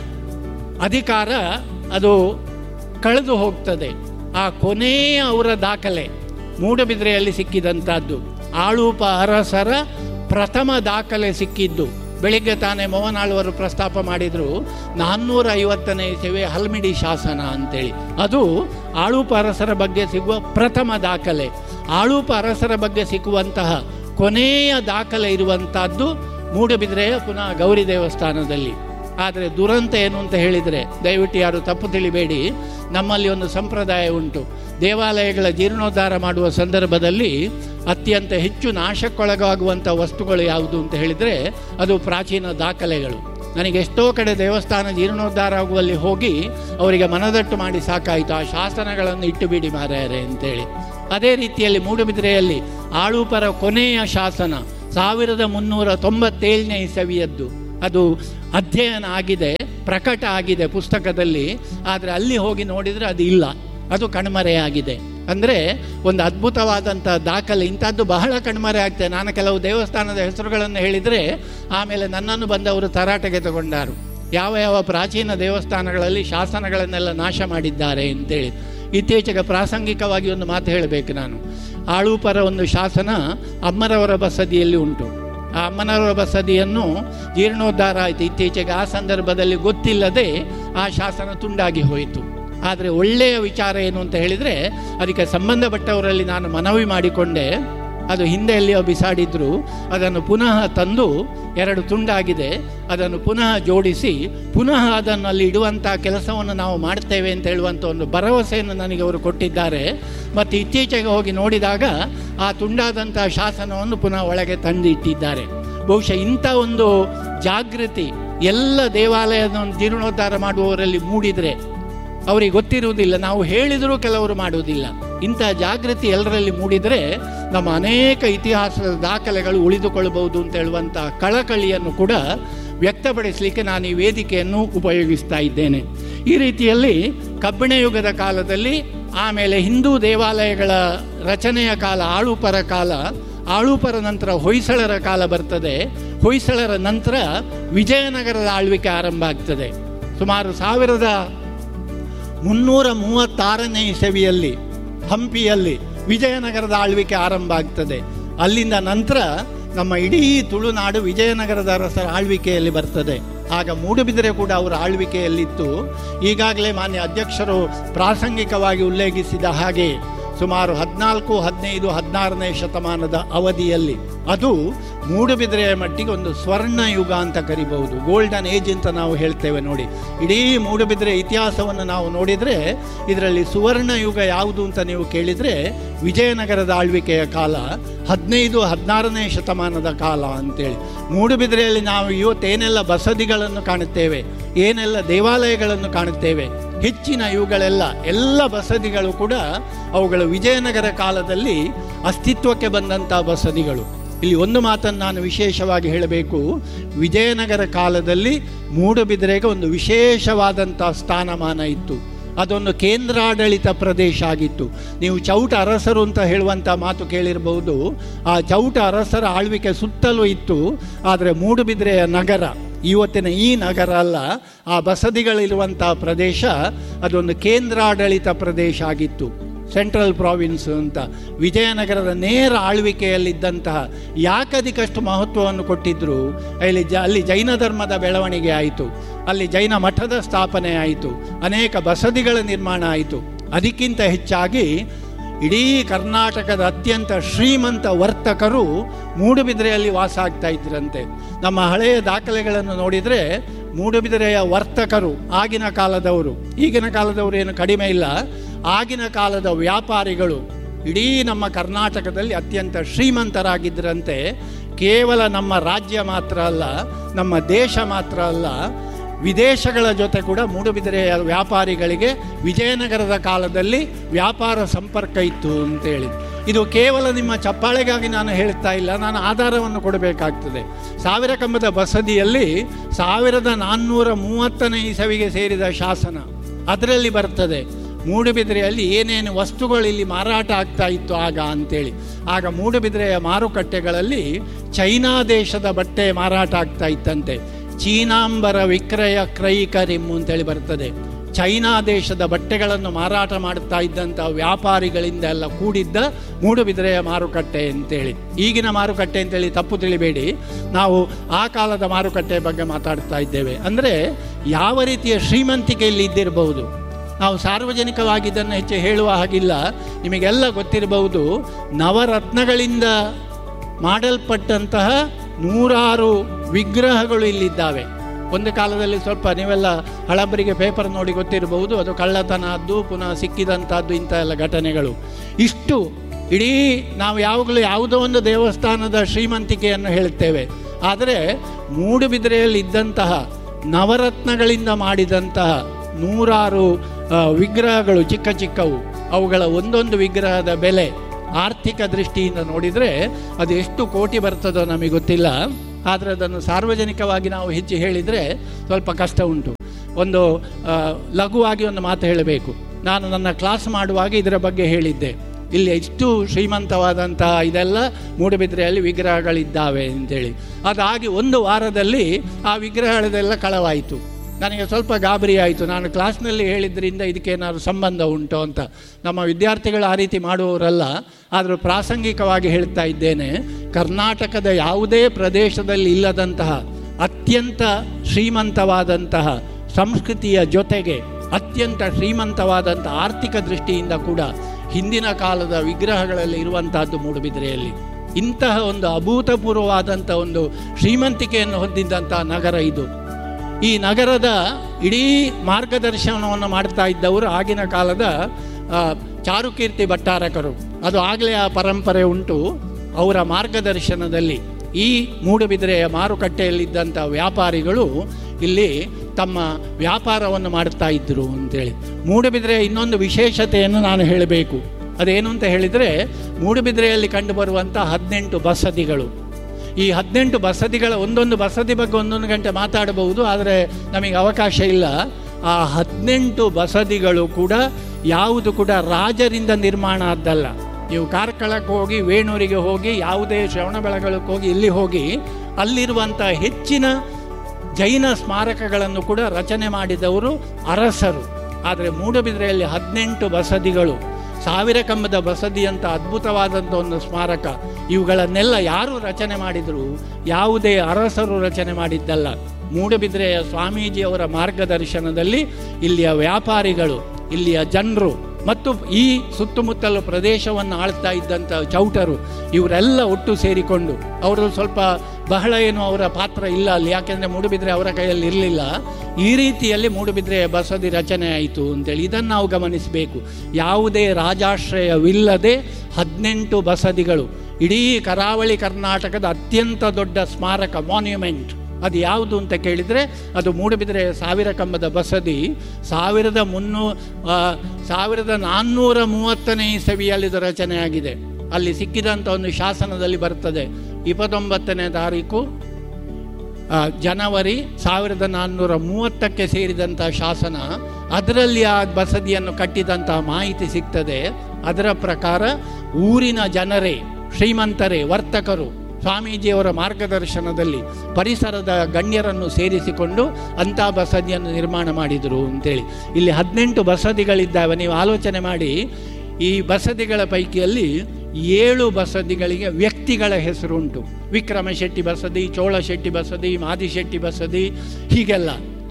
ಅಧಿಕಾರ ಅದು ಕಳೆದು ಹೋಗ್ತದೆ ಆ ಕೊನೆಯ ಅವರ ದಾಖಲೆ ಮೂಡಬಿದ್ರೆಯಲ್ಲಿ ಸಿಕ್ಕಿದಂಥದ್ದು ಆಳೂಪ ಅರಸರ ಪ್ರಥಮ ದಾಖಲೆ ಸಿಕ್ಕಿದ್ದು ಬೆಳಿಗ್ಗೆ ತಾನೇ ಮೋಹನಾಳ್ವರು ಪ್ರಸ್ತಾಪ ಮಾಡಿದರು ನಾನ್ನೂರ ಐವತ್ತನೇ ಇಸವೆ ಹಲ್ಮಿಡಿ ಶಾಸನ ಅಂತೇಳಿ ಅದು ಆಳೂಪ ಅರಸರ ಬಗ್ಗೆ ಸಿಗುವ ಪ್ರಥಮ ದಾಖಲೆ ಆಳೂಪ ಅರಸರ ಬಗ್ಗೆ ಸಿಕ್ಕುವಂತಹ ಕೊನೆಯ ದಾಖಲೆ ಇರುವಂತಹದ್ದು ಮೂಡಬಿದ್ರೆಯ ಪುನಃ ಗೌರಿ ದೇವಸ್ಥಾನದಲ್ಲಿ ಆದರೆ ದುರಂತ ಏನು ಅಂತ ಹೇಳಿದರೆ ದಯವಿಟ್ಟು ಯಾರು ತಪ್ಪು ತಿಳಿಬೇಡಿ ನಮ್ಮಲ್ಲಿ ಒಂದು ಸಂಪ್ರದಾಯ ಉಂಟು ದೇವಾಲಯಗಳ ಜೀರ್ಣೋದ್ಧಾರ ಮಾಡುವ ಸಂದರ್ಭದಲ್ಲಿ ಅತ್ಯಂತ ಹೆಚ್ಚು ನಾಶಕ್ಕೊಳಗಾಗುವಂಥ ವಸ್ತುಗಳು ಯಾವುದು ಅಂತ ಹೇಳಿದರೆ ಅದು ಪ್ರಾಚೀನ ದಾಖಲೆಗಳು ನನಗೆ ಎಷ್ಟೋ ಕಡೆ ದೇವಸ್ಥಾನ ಜೀರ್ಣೋದ್ಧಾರ ಆಗುವಲ್ಲಿ ಹೋಗಿ ಅವರಿಗೆ ಮನದಟ್ಟು ಮಾಡಿ ಸಾಕಾಯಿತು ಆ ಶಾಸನಗಳನ್ನು ಇಟ್ಟು ಬಿಡಿ ಮಾರಾಯರೆ ಅಂತೇಳಿ ಅದೇ ರೀತಿಯಲ್ಲಿ ಮೂಡುಬಿದಿರೆಯಲ್ಲಿ ಆಳೂಪರ ಕೊನೆಯ ಶಾಸನ ಸಾವಿರದ ಮುನ್ನೂರ ತೊಂಬತ್ತೇಳನೇ ಇಸವಿಯದ್ದು ಅದು ಅಧ್ಯಯನ ಆಗಿದೆ ಪ್ರಕಟ ಆಗಿದೆ ಪುಸ್ತಕದಲ್ಲಿ ಆದರೆ ಅಲ್ಲಿ ಹೋಗಿ ನೋಡಿದರೆ ಅದು ಇಲ್ಲ ಅದು ಕಣ್ಮರೆಯಾಗಿದೆ ಅಂದರೆ ಒಂದು ಅದ್ಭುತವಾದಂಥ ದಾಖಲೆ ಇಂಥದ್ದು ಬಹಳ ಕಣ್ಮರೆ ಆಗ್ತದೆ ನಾನು ಕೆಲವು ದೇವಸ್ಥಾನದ ಹೆಸರುಗಳನ್ನು ಹೇಳಿದರೆ ಆಮೇಲೆ ನನ್ನನ್ನು ಬಂದವರು ತರಾಟೆಗೆ ತಗೊಂಡಾರು ಯಾವ ಯಾವ ಪ್ರಾಚೀನ ದೇವಸ್ಥಾನಗಳಲ್ಲಿ ಶಾಸನಗಳನ್ನೆಲ್ಲ ನಾಶ ಮಾಡಿದ್ದಾರೆ ಅಂತೇಳಿ ಇತ್ತೀಚೆಗೆ ಪ್ರಾಸಂಗಿಕವಾಗಿ ಒಂದು ಮಾತು ಹೇಳಬೇಕು ನಾನು ಆಳೂಪರ ಒಂದು ಶಾಸನ ಅಮ್ಮರವರ ಬಸದಿಯಲ್ಲಿ ಉಂಟು ಆ ಅಮ್ಮನವರ ಬಸದಿಯನ್ನು ಜೀರ್ಣೋದ್ಧಾರ ಆಯಿತು ಇತ್ತೀಚೆಗೆ ಆ ಸಂದರ್ಭದಲ್ಲಿ ಗೊತ್ತಿಲ್ಲದೆ ಆ ಶಾಸನ ತುಂಡಾಗಿ ಹೋಯಿತು ಆದರೆ ಒಳ್ಳೆಯ ವಿಚಾರ ಏನು ಅಂತ ಹೇಳಿದರೆ ಅದಕ್ಕೆ ಸಂಬಂಧಪಟ್ಟವರಲ್ಲಿ ನಾನು ಮನವಿ ಮಾಡಿಕೊಂಡೆ ಅದು ಹಿಂದೆ ಎಲ್ಲಿಯೋ ಬಿಸಾಡಿದ್ರು ಅದನ್ನು ಪುನಃ ತಂದು ಎರಡು ತುಂಡಾಗಿದೆ ಅದನ್ನು ಪುನಃ ಜೋಡಿಸಿ ಪುನಃ ಅದನ್ನು ಅಲ್ಲಿ ಇಡುವಂಥ ಕೆಲಸವನ್ನು ನಾವು ಮಾಡ್ತೇವೆ ಅಂತ ಹೇಳುವಂಥ ಒಂದು ಭರವಸೆಯನ್ನು ನನಗೆ ಅವರು ಕೊಟ್ಟಿದ್ದಾರೆ ಮತ್ತು ಇತ್ತೀಚೆಗೆ ಹೋಗಿ ನೋಡಿದಾಗ ಆ ತುಂಡಾದಂಥ ಶಾಸನವನ್ನು ಪುನಃ ಒಳಗೆ ತಂದಿಟ್ಟಿದ್ದಾರೆ ಬಹುಶಃ ಇಂಥ ಒಂದು ಜಾಗೃತಿ ಎಲ್ಲ ದೇವಾಲಯದ ಒಂದು ಜೀರ್ಣೋದ್ಧಾರ ಮಾಡುವವರಲ್ಲಿ ಮೂಡಿದರೆ ಅವರಿಗೆ ಗೊತ್ತಿರುವುದಿಲ್ಲ ನಾವು ಹೇಳಿದರೂ ಕೆಲವರು ಮಾಡುವುದಿಲ್ಲ ಇಂಥ ಜಾಗೃತಿ ಎಲ್ಲರಲ್ಲಿ ಮೂಡಿದರೆ ನಮ್ಮ ಅನೇಕ ಇತಿಹಾಸದ ದಾಖಲೆಗಳು ಉಳಿದುಕೊಳ್ಳಬಹುದು ಅಂತ ಹೇಳುವಂಥ ಕಳಕಳಿಯನ್ನು ಕೂಡ ವ್ಯಕ್ತಪಡಿಸಲಿಕ್ಕೆ ನಾನು ಈ ವೇದಿಕೆಯನ್ನು ಉಪಯೋಗಿಸ್ತಾ ಇದ್ದೇನೆ ಈ ರೀತಿಯಲ್ಲಿ ಕಬ್ಬಿಣ ಯುಗದ ಕಾಲದಲ್ಲಿ ಆಮೇಲೆ ಹಿಂದೂ ದೇವಾಲಯಗಳ ರಚನೆಯ ಕಾಲ ಆಳುಪರ ಕಾಲ ಆಳುಪರ ನಂತರ ಹೊಯ್ಸಳರ ಕಾಲ ಬರ್ತದೆ ಹೊಯ್ಸಳರ ನಂತರ ವಿಜಯನಗರದ ಆಳ್ವಿಕೆ ಆರಂಭ ಆಗ್ತದೆ ಸುಮಾರು ಸಾವಿರದ ಮುನ್ನೂರ ಮೂವತ್ತಾರನೇ ಇಸವಿಯಲ್ಲಿ ಹಂಪಿಯಲ್ಲಿ ವಿಜಯನಗರದ ಆಳ್ವಿಕೆ ಆರಂಭ ಆಗ್ತದೆ ಅಲ್ಲಿಂದ ನಂತರ ನಮ್ಮ ಇಡೀ ತುಳುನಾಡು ವಿಜಯನಗರದ ಅರಸರ ಆಳ್ವಿಕೆಯಲ್ಲಿ ಬರ್ತದೆ ಆಗ ಮೂಡುಬಿದಿರೆ ಕೂಡ ಅವರ ಆಳ್ವಿಕೆಯಲ್ಲಿತ್ತು ಈಗಾಗಲೇ ಮಾನ್ಯ ಅಧ್ಯಕ್ಷರು ಪ್ರಾಸಂಗಿಕವಾಗಿ ಉಲ್ಲೇಖಿಸಿದ ಹಾಗೆ ಸುಮಾರು ಹದಿನಾಲ್ಕು ಹದಿನೈದು ಹದಿನಾರನೇ ಶತಮಾನದ ಅವಧಿಯಲ್ಲಿ ಅದು ಮೂಡುಬಿದಿರೆಯ ಮಟ್ಟಿಗೆ ಒಂದು ಸ್ವರ್ಣ ಯುಗ ಅಂತ ಕರಿಬಹುದು ಗೋಲ್ಡನ್ ಏಜ್ ಅಂತ ನಾವು ಹೇಳ್ತೇವೆ ನೋಡಿ ಇಡೀ ಮೂಡುಬಿದಿರೆ ಇತಿಹಾಸವನ್ನು ನಾವು ನೋಡಿದರೆ ಇದರಲ್ಲಿ ಸುವರ್ಣ ಯುಗ ಯಾವುದು ಅಂತ ನೀವು ಕೇಳಿದರೆ ವಿಜಯನಗರದ ಆಳ್ವಿಕೆಯ ಕಾಲ ಹದಿನೈದು ಹದಿನಾರನೇ ಶತಮಾನದ ಕಾಲ ಅಂತೇಳಿ ಮೂಡುಬಿದಿರೆಯಲ್ಲಿ ನಾವು ಇವತ್ತೇನೆಲ್ಲ ಬಸದಿಗಳನ್ನು ಕಾಣುತ್ತೇವೆ ಏನೆಲ್ಲ ದೇವಾಲಯಗಳನ್ನು ಕಾಣುತ್ತೇವೆ ಹೆಚ್ಚಿನ ಇವುಗಳೆಲ್ಲ ಎಲ್ಲ ಬಸದಿಗಳು ಕೂಡ ಅವುಗಳು ವಿಜಯನಗರ ಕಾಲದಲ್ಲಿ ಅಸ್ತಿತ್ವಕ್ಕೆ ಬಂದಂಥ ಬಸದಿಗಳು ಇಲ್ಲಿ ಒಂದು ಮಾತನ್ನು ನಾನು ವಿಶೇಷವಾಗಿ ಹೇಳಬೇಕು ವಿಜಯನಗರ ಕಾಲದಲ್ಲಿ ಮೂಡುಬಿದಿರೆಗೆ ಒಂದು ವಿಶೇಷವಾದಂಥ ಸ್ಥಾನಮಾನ ಇತ್ತು ಅದೊಂದು ಕೇಂದ್ರಾಡಳಿತ ಪ್ರದೇಶ ಆಗಿತ್ತು ನೀವು ಚೌಟ ಅರಸರು ಅಂತ ಹೇಳುವಂಥ ಮಾತು ಕೇಳಿರಬಹುದು ಆ ಚೌಟ ಅರಸರ ಆಳ್ವಿಕೆ ಸುತ್ತಲೂ ಇತ್ತು ಆದರೆ ಮೂಡುಬಿದಿರೆಯ ನಗರ ಇವತ್ತಿನ ಈ ನಗರ ಅಲ್ಲ ಆ ಬಸದಿಗಳಿರುವಂಥ ಪ್ರದೇಶ ಅದೊಂದು ಕೇಂದ್ರಾಡಳಿತ ಪ್ರದೇಶ ಆಗಿತ್ತು ಸೆಂಟ್ರಲ್ ಪ್ರಾವಿನ್ಸ್ ಅಂತ ವಿಜಯನಗರದ ನೇರ ಆಳ್ವಿಕೆಯಲ್ಲಿದ್ದಂತಹ ಯಾಕದಕ್ಕಷ್ಟು ಮಹತ್ವವನ್ನು ಕೊಟ್ಟಿದ್ದರು ಅಲ್ಲಿ ಜ ಅಲ್ಲಿ ಜೈನ ಧರ್ಮದ ಬೆಳವಣಿಗೆ ಆಯಿತು ಅಲ್ಲಿ ಜೈನ ಮಠದ ಸ್ಥಾಪನೆ ಆಯಿತು ಅನೇಕ ಬಸದಿಗಳ ನಿರ್ಮಾಣ ಆಯಿತು ಅದಕ್ಕಿಂತ ಹೆಚ್ಚಾಗಿ ಇಡೀ ಕರ್ನಾಟಕದ ಅತ್ಯಂತ ಶ್ರೀಮಂತ ವರ್ತಕರು ಮೂಡುಬಿದಿರೆಯಲ್ಲಿ ವಾಸ ಆಗ್ತಾ ಇದ್ರಂತೆ ನಮ್ಮ ಹಳೆಯ ದಾಖಲೆಗಳನ್ನು ನೋಡಿದರೆ ಮೂಡುಬಿದಿರೆಯ ವರ್ತಕರು ಆಗಿನ ಕಾಲದವರು ಈಗಿನ ಕಾಲದವರು ಏನು ಕಡಿಮೆ ಇಲ್ಲ ಆಗಿನ ಕಾಲದ ವ್ಯಾಪಾರಿಗಳು ಇಡೀ ನಮ್ಮ ಕರ್ನಾಟಕದಲ್ಲಿ ಅತ್ಯಂತ ಶ್ರೀಮಂತರಾಗಿದ್ದರಂತೆ ಕೇವಲ ನಮ್ಮ ರಾಜ್ಯ ಮಾತ್ರ ಅಲ್ಲ ನಮ್ಮ ದೇಶ ಮಾತ್ರ ಅಲ್ಲ ವಿದೇಶಗಳ ಜೊತೆ ಕೂಡ ಮೂಡುಬಿದಿರೆಯ ವ್ಯಾಪಾರಿಗಳಿಗೆ ವಿಜಯನಗರದ ಕಾಲದಲ್ಲಿ ವ್ಯಾಪಾರ ಸಂಪರ್ಕ ಇತ್ತು ಅಂತೇಳಿ ಇದು ಕೇವಲ ನಿಮ್ಮ ಚಪ್ಪಾಳೆಗಾಗಿ ನಾನು ಹೇಳ್ತಾ ಇಲ್ಲ ನಾನು ಆಧಾರವನ್ನು ಕೊಡಬೇಕಾಗ್ತದೆ ಸಾವಿರ ಕಂಬದ ಬಸದಿಯಲ್ಲಿ ಸಾವಿರದ ನಾನ್ನೂರ ಮೂವತ್ತನೇ ಇಸವಿಗೆ ಸೇರಿದ ಶಾಸನ ಅದರಲ್ಲಿ ಬರ್ತದೆ ಮೂಡುಬಿದಿರೆಯಲ್ಲಿ ಏನೇನು ವಸ್ತುಗಳು ಇಲ್ಲಿ ಮಾರಾಟ ಆಗ್ತಾ ಇತ್ತು ಆಗ ಅಂತೇಳಿ ಆಗ ಮೂಡುಬಿದಿರೆಯ ಮಾರುಕಟ್ಟೆಗಳಲ್ಲಿ ಚೈನಾ ದೇಶದ ಬಟ್ಟೆ ಮಾರಾಟ ಆಗ್ತಾ ಇತ್ತಂತೆ ಚೀನಾಂಬರ ವಿಕ್ರಯ ಕ್ರೈಕರಿಮ್ ಅಂತೇಳಿ ಬರ್ತದೆ ಚೈನಾ ದೇಶದ ಬಟ್ಟೆಗಳನ್ನು ಮಾರಾಟ ಮಾಡ್ತಾ ಇದ್ದಂಥ ವ್ಯಾಪಾರಿಗಳಿಂದ ಎಲ್ಲ ಕೂಡಿದ್ದ ಮೂಡುಬಿದಿರೆಯ ಮಾರುಕಟ್ಟೆ ಅಂತೇಳಿ ಈಗಿನ ಮಾರುಕಟ್ಟೆ ಅಂತೇಳಿ ತಪ್ಪು ತಿಳಿಬೇಡಿ ನಾವು ಆ ಕಾಲದ ಮಾರುಕಟ್ಟೆ ಬಗ್ಗೆ ಮಾತಾಡ್ತಾ ಇದ್ದೇವೆ ಅಂದರೆ ಯಾವ ರೀತಿಯ ಶ್ರೀಮಂತಿಕೆಯಲ್ಲಿ ಇದ್ದಿರಬಹುದು ನಾವು ಸಾರ್ವಜನಿಕವಾಗಿ ಇದನ್ನು ಹೆಚ್ಚು ಹೇಳುವ ಹಾಗಿಲ್ಲ ನಿಮಗೆಲ್ಲ ಗೊತ್ತಿರಬಹುದು ನವರತ್ನಗಳಿಂದ ಮಾಡಲ್ಪಟ್ಟಂತಹ ನೂರಾರು ವಿಗ್ರಹಗಳು ಇಲ್ಲಿದ್ದಾವೆ ಒಂದು ಕಾಲದಲ್ಲಿ ಸ್ವಲ್ಪ ನೀವೆಲ್ಲ ಹಳಬರಿಗೆ ಪೇಪರ್ ನೋಡಿ ಗೊತ್ತಿರಬಹುದು ಅದು ಕಳ್ಳತನದ್ದು ಪುನಃ ಸಿಕ್ಕಿದಂಥದ್ದು ಇಂಥ ಎಲ್ಲ ಘಟನೆಗಳು ಇಷ್ಟು ಇಡೀ ನಾವು ಯಾವಾಗಲೂ ಯಾವುದೋ ಒಂದು ದೇವಸ್ಥಾನದ ಶ್ರೀಮಂತಿಕೆಯನ್ನು ಹೇಳುತ್ತೇವೆ ಆದರೆ ಮೂಡುಬಿದಿರೆಯಲ್ಲಿ ಇದ್ದಂತಹ ನವರತ್ನಗಳಿಂದ ಮಾಡಿದಂತಹ ನೂರಾರು ಆ, ವಿಗ್ರಹಗಳು ಚಿಕ್ಕ ಚಿಕ್ಕವು ಅವುಗಳ ಒಂದೊಂದು ವಿಗ್ರಹದ ಬೆಲೆ ಆರ್ಥಿಕ ದೃಷ್ಟಿಯಿಂದ ನೋಡಿದರೆ ಅದು ಎಷ್ಟು ಕೋಟಿ ಬರ್ತದೋ ನಮಗೆ ಗೊತ್ತಿಲ್ಲ ಆದರೆ ಅದನ್ನು ಸಾರ್ವಜನಿಕವಾಗಿ ನಾವು ಹೆಚ್ಚು ಹೇಳಿದರೆ ಸ್ವಲ್ಪ ಕಷ್ಟ ಉಂಟು ಒಂದು ಆ, ಲಘುವಾಗಿ ಒಂದು ಮಾತು ಹೇಳಬೇಕು ನಾನು ನನ್ನ ಕ್ಲಾಸ್ ಮಾಡುವಾಗ ಇದರ ಬಗ್ಗೆ ಹೇಳಿದ್ದೆ ಇಲ್ಲಿ ಎಷ್ಟು ಶ್ರೀಮಂತವಾದಂತಹ ಇದೆಲ್ಲ ಮೂಡುಬಿದ್ರೆಯಲ್ಲಿ ವಿಗ್ರಹಗಳಿದ್ದಾವೆ ಅಂತೇಳಿ ಅದಾಗಿ ಒಂದು ವಾರದಲ್ಲಿ ಆ ವಿಗ್ರಹಗಳದೆಲ್ಲ ಕಳವಾಯಿತು ನನಗೆ ಸ್ವಲ್ಪ ಗಾಬರಿ ಆಯಿತು ನಾನು ಕ್ಲಾಸ್ನಲ್ಲಿ ಹೇಳಿದ್ರಿಂದ ಇದಕ್ಕೇನಾದ್ರು ಸಂಬಂಧ ಉಂಟು ಅಂತ ನಮ್ಮ ವಿದ್ಯಾರ್ಥಿಗಳು ಆ ರೀತಿ ಮಾಡುವವರಲ್ಲ ಆದರೂ ಪ್ರಾಸಂಗಿಕವಾಗಿ ಹೇಳ್ತಾ ಇದ್ದೇನೆ ಕರ್ನಾಟಕದ ಯಾವುದೇ ಪ್ರದೇಶದಲ್ಲಿ ಇಲ್ಲದಂತಹ ಅತ್ಯಂತ ಶ್ರೀಮಂತವಾದಂತಹ ಸಂಸ್ಕೃತಿಯ ಜೊತೆಗೆ ಅತ್ಯಂತ ಶ್ರೀಮಂತವಾದಂಥ ಆರ್ಥಿಕ ದೃಷ್ಟಿಯಿಂದ ಕೂಡ ಹಿಂದಿನ ಕಾಲದ ವಿಗ್ರಹಗಳಲ್ಲಿ ಇರುವಂತಹದ್ದು ಮೂಡುಬಿದಿರೆಯಲ್ಲಿ ಇಂತಹ ಒಂದು ಅಭೂತಪೂರ್ವವಾದಂಥ ಒಂದು ಶ್ರೀಮಂತಿಕೆಯನ್ನು ಹೊಂದಿದ್ದಂಥ ನಗರ ಇದು ಈ ನಗರದ ಇಡೀ ಮಾರ್ಗದರ್ಶನವನ್ನು ಮಾಡ್ತಾ ಇದ್ದವರು ಆಗಿನ ಕಾಲದ ಆ, ಚಾರುಕೀರ್ತಿ ಭಟ್ಟಾರಕರು ಅದು ಆಗಲೇ ಆ ಪರಂಪರೆ ಉಂಟು ಅವರ ಮಾರ್ಗದರ್ಶನದಲ್ಲಿ ಈ ಮೂಡುಬಿದಿರೆಯ ಮಾರುಕಟ್ಟೆಯಲ್ಲಿದ್ದಂಥ ವ್ಯಾಪಾರಿಗಳು ಇಲ್ಲಿ ತಮ್ಮ ವ್ಯಾಪಾರವನ್ನು ಮಾಡ್ತಾ ಇದ್ದರು ಅಂತೇಳಿ ಮೂಡುಬಿದಿರೆಯ ಇನ್ನೊಂದು ವಿಶೇಷತೆಯನ್ನು ನಾನು ಹೇಳಬೇಕು ಅದೇನು ಅಂತ ಹೇಳಿದರೆ ಮೂಡುಬಿದಿರೆಯಲ್ಲಿ ಕಂಡುಬರುವಂಥ ಹದಿನೆಂಟು ಬಸದಿಗಳು ಈ ಹದಿನೆಂಟು ಬಸದಿಗಳ ಒಂದೊಂದು ಬಸದಿ ಬಗ್ಗೆ ಒಂದೊಂದು ಗಂಟೆ ಮಾತಾಡಬಹುದು ಆದರೆ ನಮಗೆ ಅವಕಾಶ ಇಲ್ಲ ಆ ಹದಿನೆಂಟು ಬಸದಿಗಳು ಕೂಡ ಯಾವುದು ಕೂಡ ರಾಜರಿಂದ ನಿರ್ಮಾಣ ಆದ್ದಲ್ಲ ನೀವು ಕಾರ್ಕಳಕ್ಕೆ ಹೋಗಿ ವೇಣೂರಿಗೆ ಹೋಗಿ ಯಾವುದೇ ಶ್ರವಣಬೆಳಗೊಳಕ್ಕೆ ಹೋಗಿ ಇಲ್ಲಿ ಹೋಗಿ ಅಲ್ಲಿರುವಂಥ ಹೆಚ್ಚಿನ ಜೈನ ಸ್ಮಾರಕಗಳನ್ನು ಕೂಡ ರಚನೆ ಮಾಡಿದವರು ಅರಸರು ಆದರೆ ಮೂಡಬಿದ್ರೆಯಲ್ಲಿ ಹದಿನೆಂಟು ಬಸದಿಗಳು ಸಾವಿರ ಕಂಬದ ಬಸದಿ ಅಂತ ಅದ್ಭುತವಾದಂಥ ಒಂದು ಸ್ಮಾರಕ ಇವುಗಳನ್ನೆಲ್ಲ ಯಾರು ರಚನೆ ಮಾಡಿದರು ಯಾವುದೇ ಅರಸರು ರಚನೆ ಮಾಡಿದ್ದಲ್ಲ ಮೂಡಬಿದ್ರೆಯ ಸ್ವಾಮೀಜಿಯವರ ಮಾರ್ಗದರ್ಶನದಲ್ಲಿ ಇಲ್ಲಿಯ ವ್ಯಾಪಾರಿಗಳು ಇಲ್ಲಿಯ ಜನರು ಮತ್ತು ಈ ಸುತ್ತಮುತ್ತಲು ಪ್ರದೇಶವನ್ನು ಆಳ್ತಾ ಇದ್ದಂಥ ಚೌಟರು ಇವರೆಲ್ಲ ಒಟ್ಟು ಸೇರಿಕೊಂಡು ಅವರು ಸ್ವಲ್ಪ ಬಹಳ ಏನು ಅವರ ಪಾತ್ರ ಇಲ್ಲ ಅಲ್ಲಿ ಯಾಕೆಂದರೆ ಮೂಡುಬಿದ್ರೆ ಅವರ ಕೈಯಲ್ಲಿ ಇರಲಿಲ್ಲ ಈ ರೀತಿಯಲ್ಲಿ ಮೂಡುಬಿದ್ರೆ ಬಸದಿ ರಚನೆ ಆಯಿತು ಅಂತೇಳಿ ಇದನ್ನು ನಾವು ಗಮನಿಸಬೇಕು ಯಾವುದೇ ರಾಜಾಶ್ರಯವಿಲ್ಲದೆ ಹದಿನೆಂಟು ಬಸದಿಗಳು ಇಡೀ ಕರಾವಳಿ ಕರ್ನಾಟಕದ ಅತ್ಯಂತ ದೊಡ್ಡ ಸ್ಮಾರಕ ಮಾನ್ಯುಮೆಂಟ್ ಅದು ಯಾವುದು ಅಂತ ಕೇಳಿದರೆ ಅದು ಮೂಡುಬಿದಿರೆ ಸಾವಿರ ಕಂಬದ ಬಸದಿ ಸಾವಿರದ ಮುನ್ನೂ ಆ, ಸಾವಿರದ ನಾನ್ನೂರ ಮೂವತ್ತನೇ ಇಸವಿಯಲ್ಲಿ ಇದು ರಚನೆಯಾಗಿದೆ ಅಲ್ಲಿ ಸಿಕ್ಕಿದಂಥ ಒಂದು ಶಾಸನದಲ್ಲಿ ಬರ್ತದೆ ಇಪ್ಪತ್ತೊಂಬತ್ತನೇ ತಾರೀಕು ಆ, ಜನವರಿ ಸಾವಿರದ ನಾನ್ನೂರ ಮೂವತ್ತಕ್ಕೆ ಸೇರಿದಂಥ ಶಾಸನ ಅದರಲ್ಲಿ ಆ ಬಸದಿಯನ್ನು ಕಟ್ಟಿದಂಥ ಮಾಹಿತಿ ಸಿಗ್ತದೆ ಅದರ ಪ್ರಕಾರ ಊರಿನ ಜನರೇ ಶ್ರೀಮಂತರೇ ವರ್ತಕರು ಸ್ವಾಮೀಜಿಯವರ ಮಾರ್ಗದರ್ಶನದಲ್ಲಿ ಪರಿಸರದ ಗಣ್ಯರನ್ನು ಸೇರಿಸಿಕೊಂಡು ಅಂಥ ಬಸದಿಯನ್ನು ನಿರ್ಮಾಣ ಮಾಡಿದರು ಅಂತೇಳಿ ಇಲ್ಲಿ ಹದಿನೆಂಟು ಬಸದಿಗಳಿದ್ದಾವೆ ನೀವು ಆಲೋಚನೆ ಮಾಡಿ ಈ ಬಸದಿಗಳ ಪೈಕಿಯಲ್ಲಿ ಏಳು ಬಸದಿಗಳಿಗೆ ವ್ಯಕ್ತಿಗಳ ಹೆಸರುಂಟು ವಿಕ್ರಮ ಶೆಟ್ಟಿ ಬಸದಿ ಚೋಳ ಶೆಟ್ಟಿ ಬಸದಿ ಮಾದಿಶೆಟ್ಟಿ ಬಸದಿ ಹೀಗೆಲ್ಲ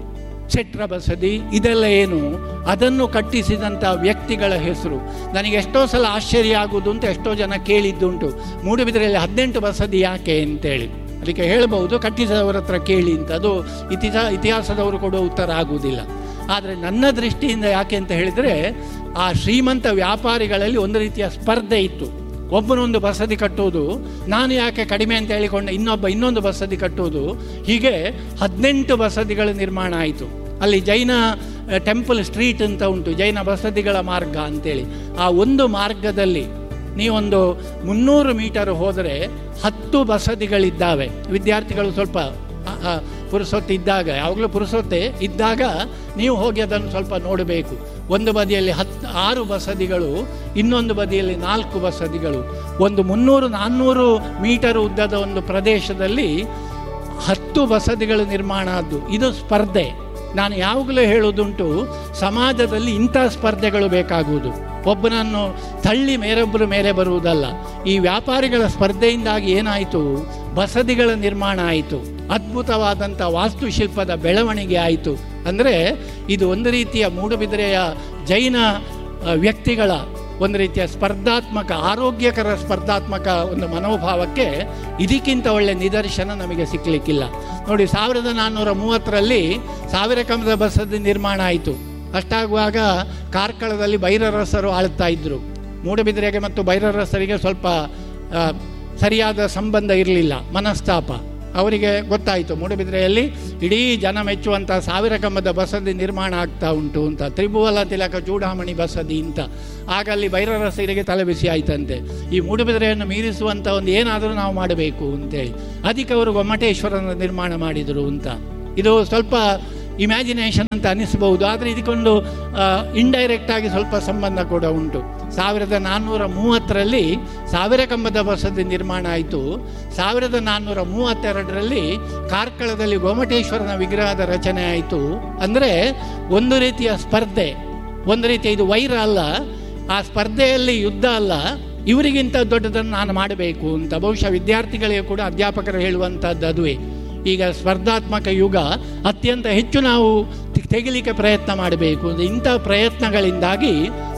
ಶೆಟ್ರ ಬಸದಿ ಇದೆಲ್ಲ ಏನು ಅದನ್ನು ಕಟ್ಟಿಸಿದಂಥ ವ್ಯಕ್ತಿಗಳ ಹೆಸರು ನನಗೆ ಎಷ್ಟೋ ಸಲ ಆಶ್ಚರ್ಯ ಆಗುವುದು ಅಂತ ಎಷ್ಟೋ ಜನ ಕೇಳಿದ್ದುಂಟು ಮೂಡುಬಿದ್ರೆಯಲ್ಲಿ ಹದಿನೆಂಟು ಬಸದಿ ಯಾಕೆ ಅಂತೇಳಿ ಅದಕ್ಕೆ ಹೇಳ್ಬೋದು ಕಟ್ಟಿಸಿದವರ ಹತ್ರ ಕೇಳಿ ಅಂತ ಅದು ಇತಿಹಾಸ ಇತಿಹಾಸದವರು ಕೊಡುವ ಉತ್ತರ ಆಗುವುದಿಲ್ಲ ಆದರೆ ನನ್ನ ದೃಷ್ಟಿಯಿಂದ ಯಾಕೆ ಅಂತ ಹೇಳಿದರೆ ಆ ಶ್ರೀಮಂತ ವ್ಯಾಪಾರಿಗಳಲ್ಲಿ ಒಂದು ರೀತಿಯ ಸ್ಪರ್ಧೆ ಇತ್ತು ಒಬ್ಬನೊಂದು ಬಸದಿ ಕಟ್ಟುವುದು ನಾನು ಯಾಕೆ ಕಡಿಮೆ ಅಂತ ಹೇಳಿಕೊಂಡೆ ಇನ್ನೊಬ್ಬ ಇನ್ನೊಂದು ಬಸದಿ ಕಟ್ಟುವುದು ಹೀಗೆ ಹದಿನೆಂಟು ಬಸದಿಗಳ ನಿರ್ಮಾಣ ಆಯಿತು ಅಲ್ಲಿ ಜೈನ ಟೆಂಪಲ್ ಸ್ಟ್ರೀಟ್ ಅಂತ ಉಂಟು ಜೈನ ಬಸದಿಗಳ ಮಾರ್ಗ ಅಂತೇಳಿ ಆ ಒಂದು ಮಾರ್ಗದಲ್ಲಿ ನೀವೊಂದು ಮುನ್ನೂರು ಮೀಟರ್ ಹೋದರೆ ಹತ್ತು ಬಸದಿಗಳಿದ್ದಾವೆ ವಿದ್ಯಾರ್ಥಿಗಳು ಸ್ವಲ್ಪ ಆ, ಆ, ಪುರುಸೊತ್ತು ಇದ್ದಾಗ ಯಾವಾಗಲೂ ಪುರುಸೊತ್ತೆ ಇದ್ದಾಗ ನೀವು ಹೋಗಿ ಅದನ್ನು ಸ್ವಲ್ಪ ನೋಡಬೇಕು ಒಂದು ಬದಿಯಲ್ಲಿ ಹತ್ತು ಆರು ಬಸದಿಗಳು ಇನ್ನೊಂದು ಬದಿಯಲ್ಲಿ ನಾಲ್ಕು ಬಸದಿಗಳು ಒಂದು ಮುನ್ನೂರು ನಾನ್ನೂರು ಮೀಟರ್ ಉದ್ದದ ಒಂದು ಪ್ರದೇಶದಲ್ಲಿ ಹತ್ತು ಬಸದಿಗಳು ನಿರ್ಮಾಣ ಆದ್ದು ಇದು ಸ್ಪರ್ಧೆ ನಾನು ಯಾವಾಗಲೂ ಹೇಳೋದುಂಟು ಸಮಾಜದಲ್ಲಿ ಇಂಥ ಸ್ಪರ್ಧೆಗಳು ಬೇಕಾಗುವುದು ಒಬ್ಬನನ್ನು ತಳ್ಳಿ ಮೇರೊಬ್ಬರು ಮೇಲೆ ಬರುವುದಲ್ಲ ಈ ವ್ಯಾಪಾರಿಗಳ ಸ್ಪರ್ಧೆಯಿಂದಾಗಿ ಏನಾಯಿತು ಬಸದಿಗಳ ನಿರ್ಮಾಣ ಆಯಿತು ಅದ್ಭುತವಾದಂಥ ವಾಸ್ತುಶಿಲ್ಪದ ಬೆಳವಣಿಗೆ ಆಯಿತು ಅಂದರೆ ಇದು ಒಂದು ರೀತಿಯ ಮೂಡುಬಿದಿರೆಯ ಜೈನ ಆ, ವ್ಯಕ್ತಿಗಳ ಒಂದು ರೀತಿಯ ಸ್ಪರ್ಧಾತ್ಮಕ ಆರೋಗ್ಯಕರ ಸ್ಪರ್ಧಾತ್ಮಕ ಒಂದು ಮನೋಭಾವಕ್ಕೆ ಇದಕ್ಕಿಂತ ಒಳ್ಳೆ ನಿದರ್ಶನ ನಮಗೆ ಸಿಕ್ಕಲಿಕ್ಕಿಲ್ಲ ನೋಡಿ ಸಾವಿರದ ನಾನ್ನೂರ ಮೂವತ್ತರಲ್ಲಿ ಸಾವಿರ ಕಂಬದ ಬಸದಿ ನಿರ್ಮಾಣ ಆಯಿತು ಅಷ್ಟಾಗುವಾಗ ಕಾರ್ಕಳದಲ್ಲಿ ಭೈರರಸರು ಆಳ್ತಾ ಇದ್ದರು ಮೂಡಬಿದಿರೆಗೆ ಮತ್ತು ಭೈರರಸರಿಗೆ ಸ್ವಲ್ಪ ಆ, ಸರಿಯಾದ ಸಂಬಂಧ ಇರಲಿಲ್ಲ ಮನಸ್ತಾಪ ಅವರಿಗೆ ಗೊತ್ತಾಯಿತು ಮೂಡಬಿದ್ರೆಯಲ್ಲಿ ಇಡೀ ಜನ ಮೆಚ್ಚುವಂಥ ಸಾವಿರ ಕಂಬದ ಬಸದಿ ನಿರ್ಮಾಣ ಆಗ್ತಾ ಉಂಟು ಅಂತ ತ್ರಿಭುವನ ತಿಲಕ ಚೂಡಾಮಣಿ ಬಸದಿ ಅಂತ ಆಗ ಅಲ್ಲಿ ಭೈರರಸರಿಗೆ ತಲೆಬಿಸಿ ಆಯ್ತಂತೆ ಈ ಮೂಡುಬಿದಿರೆಯನ್ನು ಮೀರಿಸುವಂಥ ಒಂದು ಏನಾದರೂ ನಾವು ಮಾಡಬೇಕು ಅಂತೇಳಿ ಅದಕ್ಕೆ ಅವರು ಗೊಮ್ಮಟೇಶ್ವರನ ನಿರ್ಮಾಣ ಮಾಡಿದರು ಅಂತ ಇದು ಸ್ವಲ್ಪ ಇಮ್ಯಾಜಿನೇಷನ್ ಅಂತ ಅನಿಸ್ಬಹುದು ಆದರೆ ಇದಕ್ಕೊಂದು ಇಂಡೈರೆಕ್ಟ್ ಆಗಿ ಸ್ವಲ್ಪ ಸಂಬಂಧ ಕೂಡ ಉಂಟು ಸಾವಿರದ ನಾನ್ನೂರ ಮೂವತ್ತರಲ್ಲಿ ಸಾವಿರ ಕಂಬದ ಬಸದಿ ನಿರ್ಮಾಣ ಆಯಿತು ಸಾವಿರದ ನಾನ್ನೂರ ಮೂವತ್ತೆರಡರಲ್ಲಿ ಕಾರ್ಕಳದಲ್ಲಿ ಗೋಮಟೇಶ್ವರನ ವಿಗ್ರಹದ ರಚನೆ ಆಯಿತು ಅಂದರೆ ಒಂದು ರೀತಿಯ ಸ್ಪರ್ಧೆ ಒಂದು ರೀತಿಯ ಇದು ವೈರ ಅಲ್ಲ ಆ ಸ್ಪರ್ಧೆಯಲ್ಲಿ ಯುದ್ಧ ಅಲ್ಲ ಇವರಿಗಿಂತ ದೊಡ್ಡದನ್ನು ನಾನು ಮಾಡಬೇಕು ಅಂತ ಬಹುಶಃ ವಿದ್ಯಾರ್ಥಿಗಳಿಗೆ ಕೂಡ ಅಧ್ಯಾಪಕರು ಹೇಳುವಂಥದ್ದು ಅದುವೇ ಈಗ ಸ್ಪರ್ಧಾತ್ಮಕ ಯುಗ ಅತ್ಯಂತ ಹೆಚ್ಚು ನಾವು ತೆ- ತೆಗಿಲಿಕ್ಕೆ ಪ್ರಯತ್ನ ಮಾಡಬೇಕು ಇಂಥ ಪ್ರಯತ್ನಗಳಿಂದಾಗಿ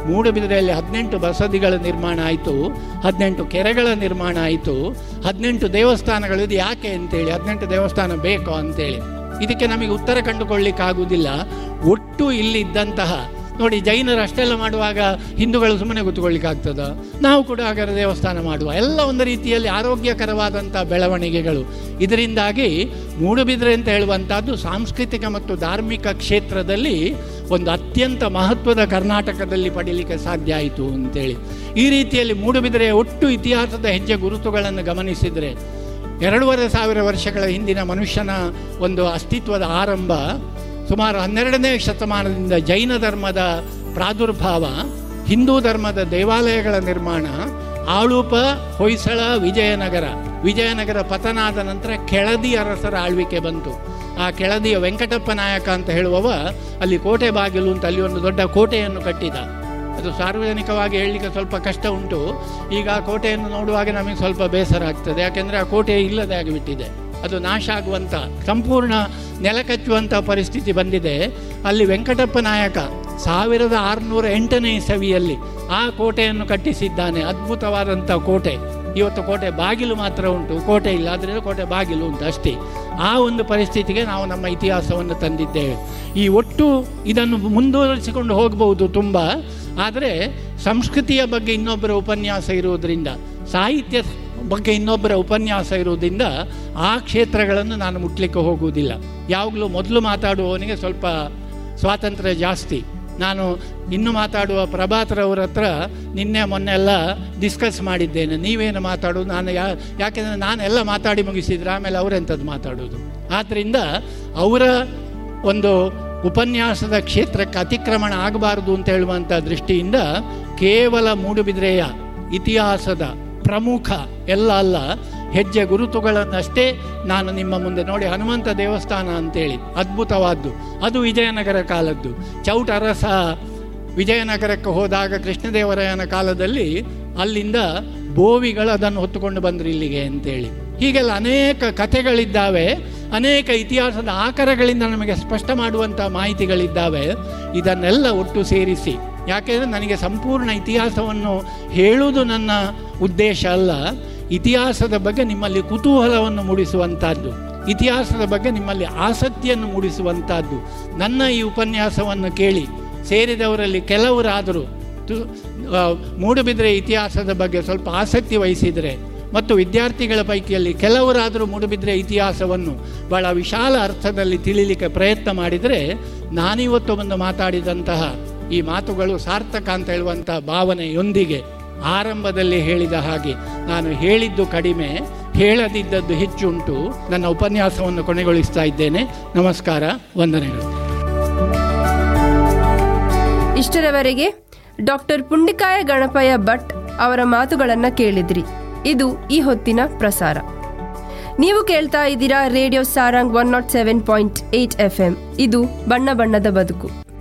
ಮೂಡುಬಿದಿರೆಯಲ್ಲಿ ಹದಿನೆಂಟು ಬಸದಿಗಳ ನಿರ್ಮಾಣ ಆಯಿತು ಹದಿನೆಂಟು ಕೆರೆಗಳ ನಿರ್ಮಾಣ ಆಯಿತು ಹದಿನೆಂಟು ದೇವಸ್ಥಾನಗಳು ಇದು ಯಾಕೆ ಅಂತೇಳಿ ಹದಿನೆಂಟು ದೇವಸ್ಥಾನ ಬೇಕೋ ಅಂತೇಳಿ ಇದಕ್ಕೆ ನಮಗೆ ಉತ್ತರ ಕಂಡುಕೊಳ್ಳಿಕ್ಕಾಗುವುದಿಲ್ಲ ಒಟ್ಟು ಇಲ್ಲಿದ್ದಂತಹ ನೋಡಿ ಜೈನರು ಅಷ್ಟೆಲ್ಲ ಮಾಡುವಾಗ ಹಿಂದೂಗಳು ಸುಮ್ಮನೆ ಕೂತ್ಕೊಳ್ಳಿಕ್ಕಾಗ್ತದ ನಾವು ಕೂಡ ಹಾಗಾದ್ರೆ ದೇವಸ್ಥಾನ ಮಾಡುವ ಎಲ್ಲ ಒಂದು ರೀತಿಯಲ್ಲಿ ಆರೋಗ್ಯಕರವಾದಂಥ ಬೆಳವಣಿಗೆಗಳು ಇದರಿಂದಾಗಿ ಮೂಡುಬಿದ್ರೆ ಅಂತ ಹೇಳುವಂಥದ್ದು ಸಾಂಸ್ಕೃತಿಕ ಮತ್ತು ಧಾರ್ಮಿಕ ಕ್ಷೇತ್ರದಲ್ಲಿ ಒಂದು ಅತ್ಯಂತ ಮಹತ್ವದ ಕರ್ನಾಟಕದಲ್ಲಿ ಪಡೀಲಿಕ್ಕೆ ಸಾಧ್ಯ ಆಯಿತು ಅಂತೇಳಿ ಈ ರೀತಿಯಲ್ಲಿ ಮೂಡುಬಿದಿರೆಯ ಒಟ್ಟು ಇತಿಹಾಸದ ಹೆಜ್ಜೆ ಗುರುತುಗಳನ್ನು ಗಮನಿಸಿದರೆ ಎರಡೂವರೆ ಸಾವಿರ ವರ್ಷಗಳ ಹಿಂದಿನ ಮನುಷ್ಯನ ಒಂದು ಅಸ್ತಿತ್ವದ ಆರಂಭ ಸುಮಾರು ಹನ್ನೆರಡನೇ ಶತಮಾನದಿಂದ ಜೈನ ಧರ್ಮದ ಪ್ರಾದುರ್ಭಾವ ಹಿಂದೂ ಧರ್ಮದ ದೇವಾಲಯಗಳ ನಿರ್ಮಾಣ ಆಳುಪ ಹೊಯ್ಸಳ ವಿಜಯನಗರ ವಿಜಯನಗರ ಪತನ ಆದ ನಂತರ ಕೆಳದಿ ಅರಸರ ಆಳ್ವಿಕೆ ಬಂತು ಆ ಕೆಳದಿಯ ವೆಂಕಟಪ್ಪ ನಾಯಕ ಅಂತ ಹೇಳುವವ ಅಲ್ಲಿ ಕೋಟೆ ಬಾಗಿಲು ಅಂತ ಅಲ್ಲಿ ಒಂದು ದೊಡ್ಡ ಕೋಟೆಯನ್ನು ಕಟ್ಟಿದ ಅದು ಸಾರ್ವಜನಿಕವಾಗಿ ಹೇಳಲಿಕ್ಕೆ ಸ್ವಲ್ಪ ಕಷ್ಟ ಉಂಟು ಈಗ ಆ ಕೋಟೆಯನ್ನು ನೋಡುವಾಗ ನಮಗೆ ಸ್ವಲ್ಪ ಬೇಸರ ಆಗ್ತದೆ ಯಾಕೆಂದರೆ ಆ ಕೋಟೆ ಇಲ್ಲದೆ ಆಗಿಬಿಟ್ಟಿದೆ ಅದು ನಾಶ ಆಗುವಂಥ ಸಂಪೂರ್ಣ ನೆಲಕಚ್ಚುವಂಥ ಪರಿಸ್ಥಿತಿ ಬಂದಿದೆ ಅಲ್ಲಿ ವೆಂಕಟಪ್ಪ ನಾಯಕ ಸಾವಿರದ ಆರುನೂರ ಎಂಟನೇ ಇಸವಿಯಲ್ಲಿ ಆ ಕೋಟೆಯನ್ನು ಕಟ್ಟಿಸಿದ್ದಾನೆ ಅದ್ಭುತವಾದಂಥ ಕೋಟೆ ಇವತ್ತು ಕೋಟೆ ಬಾಗಿಲು ಮಾತ್ರ ಉಂಟು ಕೋಟೆ ಇಲ್ಲ ಆದ್ದರಿಂದ ಕೋಟೆ ಬಾಗಿಲು ಉಂಟು ಅಷ್ಟೇ ಆ ಒಂದು ಪರಿಸ್ಥಿತಿಗೆ ನಾವು ನಮ್ಮ ಇತಿಹಾಸವನ್ನು ತಂದಿದ್ದೇವೆ ಈ ಒಟ್ಟು ಇದನ್ನು ಮುಂದುವರಿಸಿಕೊಂಡು ಹೋಗಬಹುದು ತುಂಬ ಆದರೆ ಸಂಸ್ಕೃತಿಯ ಬಗ್ಗೆ ಇನ್ನೊಬ್ಬರ ಉಪನ್ಯಾಸ ಇರುವುದರಿಂದ ಸಾಹಿತ್ಯ ಬಗ್ಗೆ ಇನ್ನೊಬ್ಬರ ಉಪನ್ಯಾಸ ಇರುವುದರಿಂದ ಆ ಕ್ಷೇತ್ರಗಳನ್ನು ನಾನು ಮುಟ್ಲಿಕ್ಕೆ ಹೋಗುವುದಿಲ್ಲ ಯಾವಾಗಲೂ ಮೊದಲು ಮಾತಾಡುವವನಿಗೆ ಸ್ವಲ್ಪ ಸ್ವಾತಂತ್ರ್ಯ ಜಾಸ್ತಿ ನಾನು ಇನ್ನು ಮಾತಾಡುವ ಪ್ರಭಾತ್ರವ್ರ ಹತ್ರ ನಿನ್ನೆ ಮೊನ್ನೆ ಎಲ್ಲ ಡಿಸ್ಕಸ್ ಮಾಡಿದ್ದೇನೆ ನೀವೇನು ಮಾತಾಡೋದು ನಾನು ಯಾ ಯಾಕೆಂದರೆ ನಾನೆಲ್ಲ ಮಾತಾಡಿ ಮುಗಿಸಿದ್ರೆ ಆಮೇಲೆ ಅವರೆಂಥದ್ದು ಮಾತಾಡೋದು ಆದ್ದರಿಂದ ಅವರ ಒಂದು ಉಪನ್ಯಾಸದ ಕ್ಷೇತ್ರಕ್ಕೆ ಅತಿಕ್ರಮಣ ಆಗಬಾರದು ಅಂತ ಹೇಳುವಂಥ ದೃಷ್ಟಿಯಿಂದ ಕೇವಲ ಮೂಡುಬಿದ್ರೆಯ ಇತಿಹಾಸದ ಪ್ರಮುಖ ಎಲ್ಲ ಅಲ್ಲ ಹೆಜ್ಜೆ ಗುರುತುಗಳನ್ನಷ್ಟೇ ನಾನು ನಿಮ್ಮ ಮುಂದೆ ನೋಡಿ ಹನುಮಂತ ದೇವಸ್ಥಾನ ಅಂತೇಳಿ ಅದ್ಭುತವಾದ್ದು ಅದು ವಿಜಯನಗರ ಕಾಲದ್ದು ಚೌಟ ಅರಸ ವಿಜಯನಗರಕ್ಕೆ ಹೋದಾಗ ಕೃಷ್ಣದೇವರಾಯನ ಕಾಲದಲ್ಲಿ ಅಲ್ಲಿಂದ ಬೋವಿಗಳು ಅದನ್ನು ಹೊತ್ತುಕೊಂಡು ಬಂದರು ಇಲ್ಲಿಗೆ ಅಂತೇಳಿ ಹೀಗೆಲ್ಲ ಅನೇಕ ಕಥೆಗಳಿದ್ದಾವೆ ಅನೇಕ ಇತಿಹಾಸದ ಆಕರಗಳಿಂದ ನಮಗೆ ಸ್ಪಷ್ಟ ಮಾಡುವಂಥ ಮಾಹಿತಿಗಳಿದ್ದಾವೆ ಇದನ್ನೆಲ್ಲ ಒಟ್ಟು ಸೇರಿಸಿ ಯಾಕೆಂದರೆ ನನಗೆ ಸಂಪೂರ್ಣ ಇತಿಹಾಸವನ್ನು ಹೇಳುವುದು ನನ್ನ ಉದ್ದೇಶ ಅಲ್ಲ ಇತಿಹಾಸದ ಬಗ್ಗೆ ನಿಮ್ಮಲ್ಲಿ ಕುತೂಹಲವನ್ನು ಮೂಡಿಸುವಂಥದ್ದು ಇತಿಹಾಸದ ಬಗ್ಗೆ ನಿಮ್ಮಲ್ಲಿ ಆಸಕ್ತಿಯನ್ನು ಮೂಡಿಸುವಂಥದ್ದು ನನ್ನ ಈ ಉಪನ್ಯಾಸವನ್ನು ಕೇಳಿ ಸೇರಿದವರಲ್ಲಿ ಕೆಲವರಾದರೂ ತು- ಆ, ಮೂಡುಬಿದಿರೆ ಇತಿಹಾಸದ ಬಗ್ಗೆ ಸ್ವಲ್ಪ ಆಸಕ್ತಿ ವಹಿಸಿದರೆ ಮತ್ತು ವಿದ್ಯಾರ್ಥಿಗಳ ಪೈಕಿಯಲ್ಲಿ ಕೆಲವರಾದರೂ ಮೂಡುಬಿದಿರೆ ಇತಿಹಾಸವನ್ನು ಬಹಳ ವಿಶಾಲ ಅರ್ಥದಲ್ಲಿ ತಿಳಿಲಿಕ್ಕೆ ಪ್ರಯತ್ನ ಮಾಡಿದರೆ ನಾನಿವತ್ತು ಒಂದು ಮಾತಾಡಿದಂತಹ ಈ ಮಾತುಗಳು ಸಾರ್ಥಕ ಅಂತ ಹೇಳುವಂಥ ಭಾವನೆಯೊಂದಿಗೆ ಆರಂಭದಲ್ಲಿ ಹೇಳಿದ ಹಾಗೆ ನಾನು ಹೇಳಿದ್ದು ಕಡಿಮೆ ಹೇಳದಿದ್ದದ್ದು ಹೆಚ್ಚುಂಟು ನನ್ನ ಉಪನ್ಯಾಸವನ್ನು ಕೊನೆಗೊಳಿಸ್ತಾ ಇದ್ದೇನೆ ನಮಸ್ಕಾರ ವಂದನೆಗಳು ಇಷ್ಟರವರೆಗೆ ಡಾಕ್ಟರ್ ಪುಂಡಿಕಾಯ ಗಣಪಯ ಭಟ್ ಅವರ ಮಾತುಗಳನ್ನು ಕೇಳಿದ್ರಿ ಇದು ಈ ಹೊತ್ತಿನ ಪ್ರಸಾರ ನೀವು ಕೇಳ್ತಾ ಇದ್ದೀರಾ radio Sarang one nought seven point eight F M ಇದು ಬಣ್ಣ ಬಣ್ಣದ ಬದುಕು